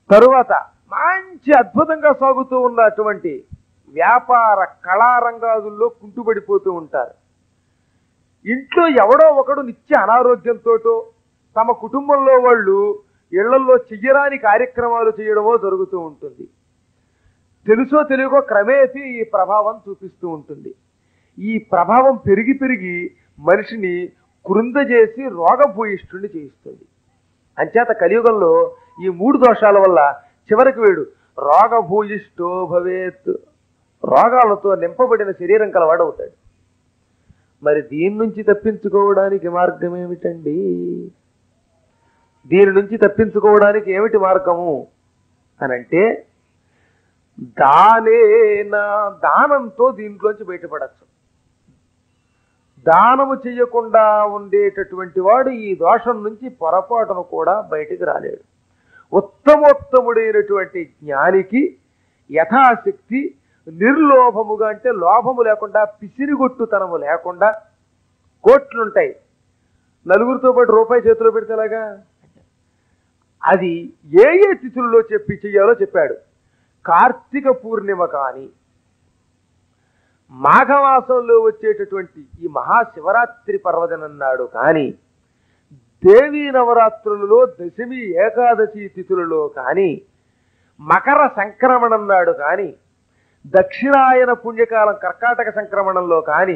తరువాత మంచి అద్భుతంగా సాగుతూ ఉన్నటువంటి వ్యాపార కళారంగాదుల్లో కుంటుపడిపోతూ ఉంటారు ఇంట్లో ఎవడో ఒకడు నిత్య అనారోగ్యంతోటో తమ కుటుంబంలో వాళ్ళు ఇళ్లలో చెయ్యరాని కార్యక్రమాలు చేయడమో జరుగుతూ ఉంటుంది తెలుసో తెలియకో క్రమేపీ ఈ ప్రభావం చూపిస్తూ ఉంటుంది ఈ ప్రభావం పెరిగి పెరిగి మనిషిని కృందజేసి రోగభూయిష్ఠుని చేయిస్తుంది అంచేత కలియుగంలో ఈ మూడు దోషాల వల్ల చివరికి వీడు రోగభూయిష్టో భవేత్ రోగాలతో నింపబడిన శరీరం కలవాడవుతాడు మరి దీని నుంచి తప్పించుకోవడానికి మార్గం ఏమిటండి దీని నుంచి తప్పించుకోవడానికి ఏమిటి మార్గము అనంటే దానేనా దానంతో దీంట్లోంచి బయటపడచ్చు దానము చెయ్యకుండా ఉండేటటువంటి వాడు ఈ దోషం నుంచి పొరపాటును కూడా బయటికి రాలేడు ఉత్తమోత్తముడైనటువంటి జ్ఞానికి యథాశక్తి నిర్లోభముగా అంటే లోభము లేకుండా పిసిరిగొట్టుతనము లేకుండా కోట్లుంటాయి నలుగురితో పాటు రూపాయి చేతిలో పెడితేలాగా అది ఏ ఏ తిథుల్లో చెప్పి చెయ్యాలో చెప్పాడు కార్తీక పూర్ణిమ కానీ మాఘమాసంలో వచ్చేటటువంటి ఈ మహాశివరాత్రి పర్వదినం నాడు కానీ దేవీ నవరాత్రులలో దశమి ఏకాదశి తిథులలో కానీ మకర సంక్రమణం నాడు కానీ దక్షిణాయన పుణ్యకాలం కర్కాటక సంక్రమణంలో కానీ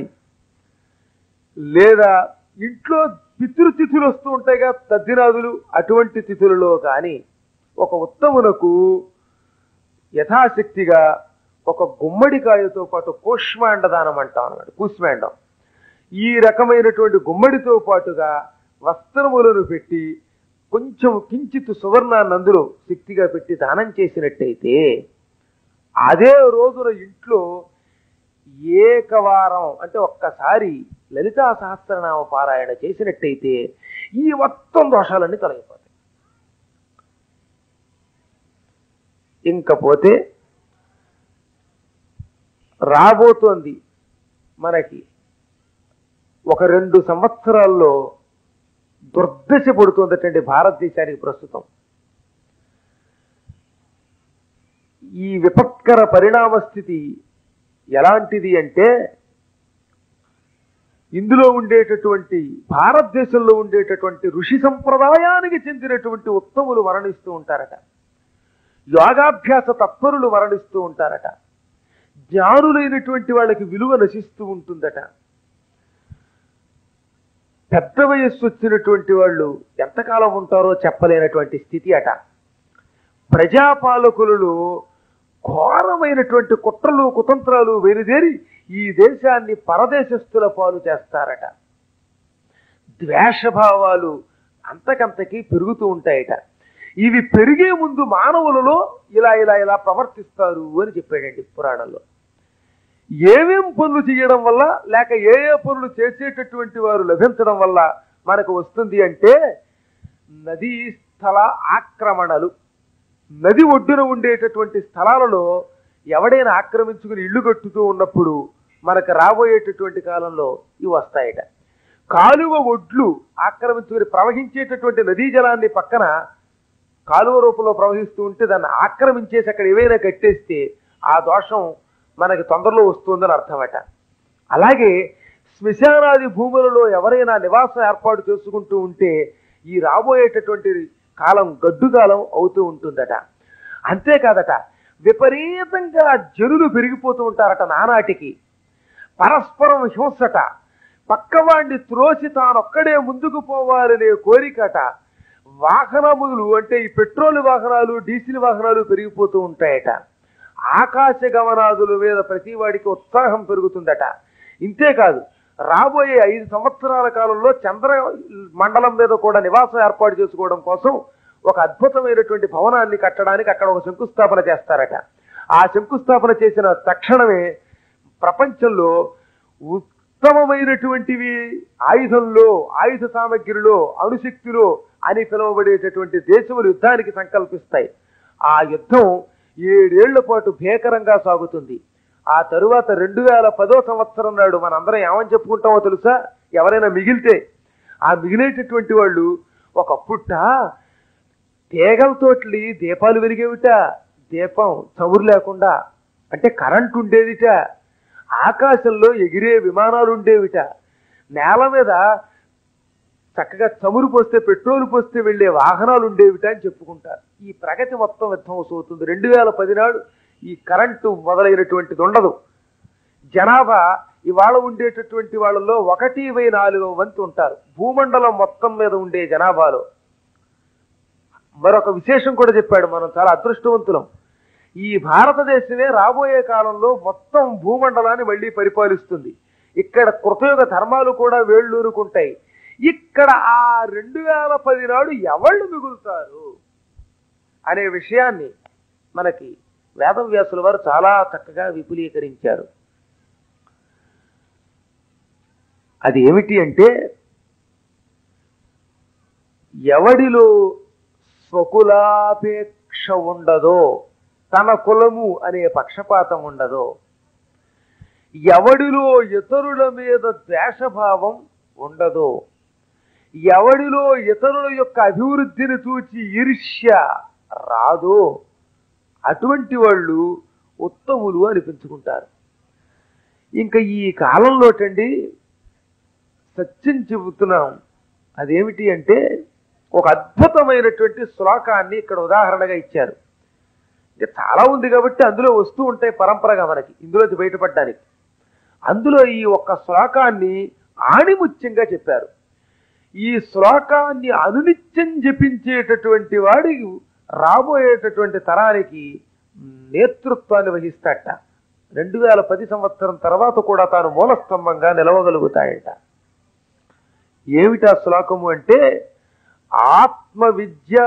లేదా ఇంట్లో పితృతిథులు వస్తూ ఉంటాయిగా తద్దినాదులు అటువంటి తిథులలో కానీ ఒక ఉత్తమునకు యథాశక్తిగా ఒక గుమ్మడికాయతో పాటు కూష్మాండ దానం అంటాం అన్నమాట కూష్మాండం ఈ రకమైనటువంటి గుమ్మడితో పాటుగా వస్త్రములను పెట్టి కొంచెం కించిత్ సువర్ణాన్ని అందులో శక్తిగా పెట్టి దానం చేసినట్టయితే అదే రోజున ఇంట్లో ఏకవారం అంటే ఒక్కసారి లలితా సహస్రనామ పారాయణ చేసినట్టయితే ఈ మొత్తం దోషాలన్నీ తొలగిపోతాయి ఇంకపోతే రాబోతోంది మనకి ఒక రెండు సంవత్సరాల్లో దుర్దశ పడుతుందటండి భారతదేశానికి ప్రస్తుతం ఈ విపత్కర పరిణామ స్థితి ఎలాంటిది అంటే ఇందులో ఉండేటటువంటి భారతదేశంలో ఉండేటటువంటి ఋషి సంప్రదాయానికి చెందినటువంటి ఉత్తములు మరణిస్తూ ఉంటారట యోగాభ్యాస తత్పరులు మరణిస్తూ ఉంటారట జ్ఞానులైనటువంటి వాళ్ళకి విలువ నశిస్తూ ఉంటుందట పెద్ద వయస్సు వచ్చినటువంటి వాళ్ళు ఎంతకాలం ఉంటారో చెప్పలేనటువంటి స్థితి అట ప్రజాపాలకులలో ఘోరమైనటువంటి కుట్రలు కుతంత్రాలు వెనుదేరి ఈ దేశాన్ని పరదేశస్థుల పాలు చేస్తారట ద్వేషభావాలు అంతకంతకి పెరుగుతూ ఉంటాయట ఇవి పెరిగే ముందు మానవులలో ఇలా ఇలా ఇలా ప్రవర్తిస్తారు అని చెప్పాడండి పురాణంలో ఏమేం పనులు చేయడం వల్ల లేక ఏ ఏ పనులు చేసేటటువంటి వారు లభించడం వల్ల మనకు వస్తుంది అంటే నదీ స్థల ఆక్రమణలు నది ఒడ్డున ఉండేటటువంటి స్థలాలలో ఎవడైనా ఆక్రమించుకుని ఇల్లు కట్టుతూ ఉన్నప్పుడు మనకు రాబోయేటటువంటి కాలంలో ఇవి వస్తాయట కాలువ ఒడ్లు ఆక్రమించుకుని ప్రవహించేటటువంటి నదీ జలాన్ని పక్కన కాలువ రూపంలో ప్రవహిస్తూ ఉంటే దాన్ని ఆక్రమించేసి అక్కడ ఏవైనా కట్టేస్తే ఆ దోషం మనకి తొందరలో వస్తుందని అర్థమట అలాగే శ్మశానాది భూములలో ఎవరైనా నివాసం ఏర్పాటు చేసుకుంటూ ఉంటే ఈ రాబోయేటటువంటి కాలం గడ్డు కాలం అవుతూ ఉంటుందట అంతేకాదట విపరీతంగా జనులు పెరిగిపోతూ ఉంటారట నానాటికి పరస్పరం హింసట పక్కవాడిని త్రోసి తానొక్కడే ముందుకు పోవాలనే కోరికట వాహనములు అంటే ఈ పెట్రోల్ వాహనాలు డీజిల్ వాహనాలు పెరిగిపోతూ ఉంటాయట ఆకాశ గమనాదుల మీద ప్రతి వాడికి ఉత్సాహం పెరుగుతుందట ఇంతేకాదు రాబోయే ఐదు సంవత్సరాల కాలంలో చంద్ర మండలం మీద కూడా నివాసం ఏర్పాటు చేసుకోవడం కోసం ఒక అద్భుతమైనటువంటి భవనాన్ని కట్టడానికి అక్కడ ఒక శంకుస్థాపన చేస్తారట ఆ శంకుస్థాపన చేసిన తక్షణమే ప్రపంచంలో ఉత్తమమైనటువంటివి ఆయుధంలో ఆయుధ సామగ్రిలో అణుశక్తిలో అని పిలువబడేటటువంటి దేశములు యుద్ధానికి సంకల్పిస్తాయి ఆ యుద్ధం ఏడేళ్ల పాటు భీకరంగా సాగుతుంది ఆ తరువాత రెండు వేల పదో సంవత్సరం నాడు మనందరం ఏమని చెప్పుకుంటామో తెలుసా ఎవరైనా మిగిలితే ఆ మిగిలేటటువంటి వాళ్ళు ఒక పుట్ట తీగలతోటి దీపాలు వెలిగేవిట దీపం చమురు లేకుండా అంటే కరెంట్ ఉండేదిట ఆకాశంలో ఎగిరే విమానాలు ఉండేవిట నేల మీద చక్కగా చమురు పోస్తే పెట్రోల్ పోస్తే వెళ్ళే వాహనాలు ఉండేవిట అని చెప్పుకుంటారు ఈ ప్రగతి మొత్తం విధ్వంసం అవుతుంది రెండు వేల పది నాడు ఈ కరెంటు మొదలైనటువంటిది ఉండదు జనాభా ఇవాళ ఉండేటటువంటి వాళ్ళలో ఒకటి బై నాలుగవ వంతు ఉంటారు భూమండలం మొత్తం మీద ఉండే జనాభాలో మరొక విశేషం కూడా చెప్పాడు మనం చాలా అదృష్టవంతులం ఈ భారతదేశమే రాబోయే కాలంలో మొత్తం భూమండలాన్ని మళ్ళీ పరిపాలిస్తుంది ఇక్కడ కృతయుగ ధర్మాలు కూడా వేళ్ళూరుకుంటాయి ఇక్కడ ఆ రెండు వేల పది నాడు ఎవళ్ళు మిగులుతారు అనే విషయాన్ని మనకి వేదవ్యాసుల వారు చాలా చక్కగా విపులీకరించారు అది ఏమిటి అంటే ఎవడిలో స్వకులాపేక్ష ఉండదో తన కులము అనే పక్షపాతం ఉండదో ఎవడిలో ఇతరుల మీద ద్వేషభావం ఉండదో ఎవడిలో ఇతరుల యొక్క అభివృద్ధిని చూచి ఈర్ష్య రాదో అటువంటి వాళ్ళు ఉత్తములు అనిపించుకుంటారు ఇంకా ఈ కాలంలోటండి సత్యం చెబుతున్నాం అదేమిటి అంటే ఒక అద్భుతమైనటువంటి శ్లోకాన్ని ఇక్కడ ఉదాహరణగా ఇచ్చారు ఇంకా చాలా ఉంది కాబట్టి అందులో వస్తూ ఉంటాయి పరంపరగా మనకి ఇందులోంచి బయటపడడానికి అందులో ఈ ఒక్క శ్లోకాన్ని ఆణిముత్యంగా చెప్పారు ఈ శ్లోకాన్ని అనునిత్యం జపించేటటువంటి వాడి రాబోయేటటువంటి తరానికి నేతృత్వాన్ని వహిస్తాట రెండు వేల పది సంవత్సరం తర్వాత కూడా తాను మూలస్తంభంగా నిలవగలుగుతాయట ఏమిటా శ్లోకము అంటే ఆత్మ విద్య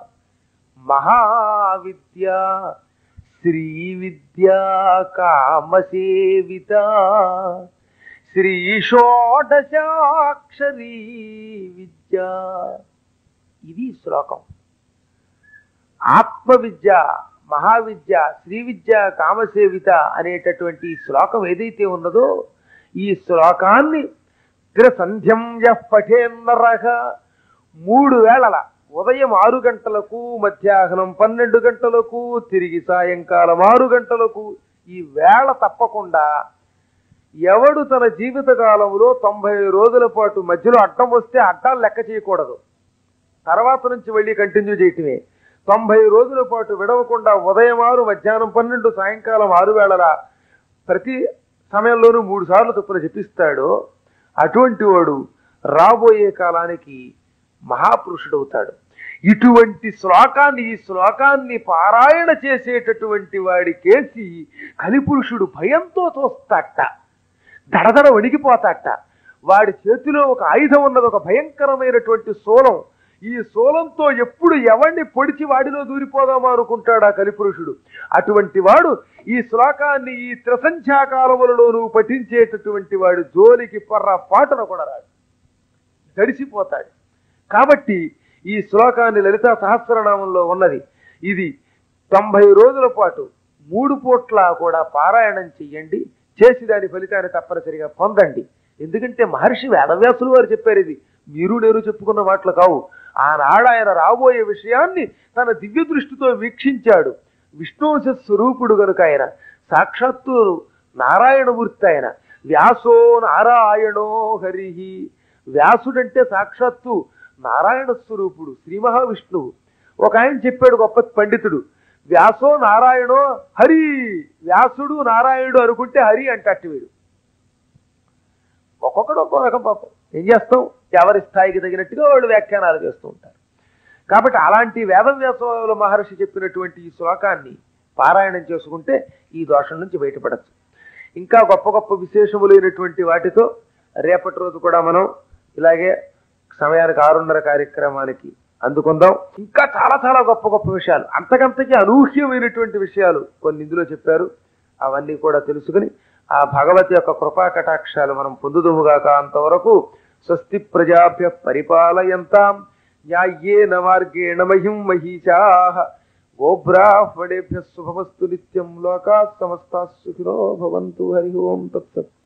మహావిద్య శ్రీ విద్య కామసేవిత శ్రీ షోడశాక్షరీ విద్య ఇది శ్లోకం ఆత్మ విద్య మహావిద్య శ్రీ విద్య కామసేవిత అనేటటువంటి ఈ శ్లోకం ఏదైతే ఉన్నదో ఈ శ్లోకాన్ని త్రిసంధ్యం యః పఠేన్నరహ మూడు వేళల ఉదయం ఆరు గంటలకు మధ్యాహ్నం పన్నెండు గంటలకు తిరిగి సాయంకాలం ఆరు గంటలకు ఈ వేళ తప్పకుండా ఎవడు తన జీవిత కాలంలో తొంభై రోజుల పాటు మధ్యలో అడ్డం వస్తే అడ్డాలు లెక్క చేయకూడదు తర్వాత నుంచి వెళ్ళి కంటిన్యూ చేయటమే తొంభై రోజుల పాటు విడవకుండా ఉదయం ఆరు మధ్యాహ్నం పన్నెండు సాయంకాలం ఆరు వేళల ప్రతి సమయంలోనూ మూడు సార్లు చొప్పున జపిస్తాడు అటువంటి వాడు రాబోయే కాలానికి మహాపురుషుడవుతాడు ఇటువంటి శ్లోకాన్ని ఈ శ్లోకాన్ని పారాయణ చేసేటటువంటి వాడి కేసి కలిపురుషుడు భయంతో చూస్తాట దడదడ వణికిపోతాట వాడి చేతిలో ఒక ఆయుధం ఉన్నది ఒక భయంకరమైనటువంటి శూలం ఈ శూలంతో ఎప్పుడు ఎవరిని పొడిచి వాడిలో దూరిపోదామా అనుకుంటాడు ఆ కలిపురుషుడు అటువంటి వాడు ఈ శ్లోకాన్ని ఈ త్రిసంఖ్యాకాలములలోనూ పఠించేటటువంటి వాడు జోలికి పర్ర పాటన కూడా రాడు గడిచిపోతాడు కాబట్టి ఈ శ్లోకాన్ని లలితా సహస్రనామంలో ఉన్నది ఇది తొంభై రోజుల పాటు మూడు పూట్ల కూడా పారాయణం చెయ్యండి చేసి దాని ఫలితాన్ని తప్పనిసరిగా పొందండి ఎందుకంటే మహర్షి వేదవ్యాసులు వారు చెప్పారు ఇది మీరు నేను చెప్పుకున్న మాటలు కావు ఆనాడు ఆయన రాబోయే విషయాన్ని తన దివ్య దృష్టితో వీక్షించాడు విష్ణువంశ స్వరూపుడు గనుక ఆయన సాక్షాత్తు నారాయణమూర్తి ఆయన వ్యాసో నారాయణో హరిహి వ్యాసుడంటే సాక్షాత్తు నారాయణ స్వరూపుడు శ్రీ మహావిష్ణువు ఒక ఆయన చెప్పాడు గొప్ప పండితుడు వ్యాసో నారాయణో హరి వ్యాసుడు నారాయణుడు అనుకుంటే హరి అంటట్టు వీడు ఒక్కొక్కడు ఒక్కో రకం పాపం ఏం చేస్తాం ఎవరి స్థాయికి తగినట్టుగా వాళ్ళు వ్యాఖ్యానాలు చేస్తూ ఉంటారు కాబట్టి అలాంటి వేదవ్యాసంలో మహర్షి చెప్పినటువంటి ఈ శ్లోకాన్ని పారాయణం చేసుకుంటే ఈ దోషం నుంచి బయటపడచ్చు ఇంకా గొప్ప గొప్ప విశేషములైనటువంటి వాటితో రేపటి రోజు కూడా మనం ఇలాగే సమయానికి ఆరున్నర కార్యక్రమానికి అందుకుందాం ఇంకా చాలా చాలా గొప్ప గొప్ప విషయాలు అంతకంతకి అనూహ్యమైనటువంటి విషయాలు కొన్ని ఇందులో చెప్పారు అవన్నీ కూడా తెలుసుకుని ఆ భగవతి యొక్క కృపా కటాక్షాలు మనం పొందుదుముగాక అంతవరకు స్వస్తి ప్రజాభ్య పరిపాలయంతాం న్యాయేన మార్గేణ మహిం మహిషా గోబ్రాహ్మణేభ్య శుభమస్తు నిత్యం లోకా సమస్తా సుఖినో భవంతు హరి ఓం తత్సత్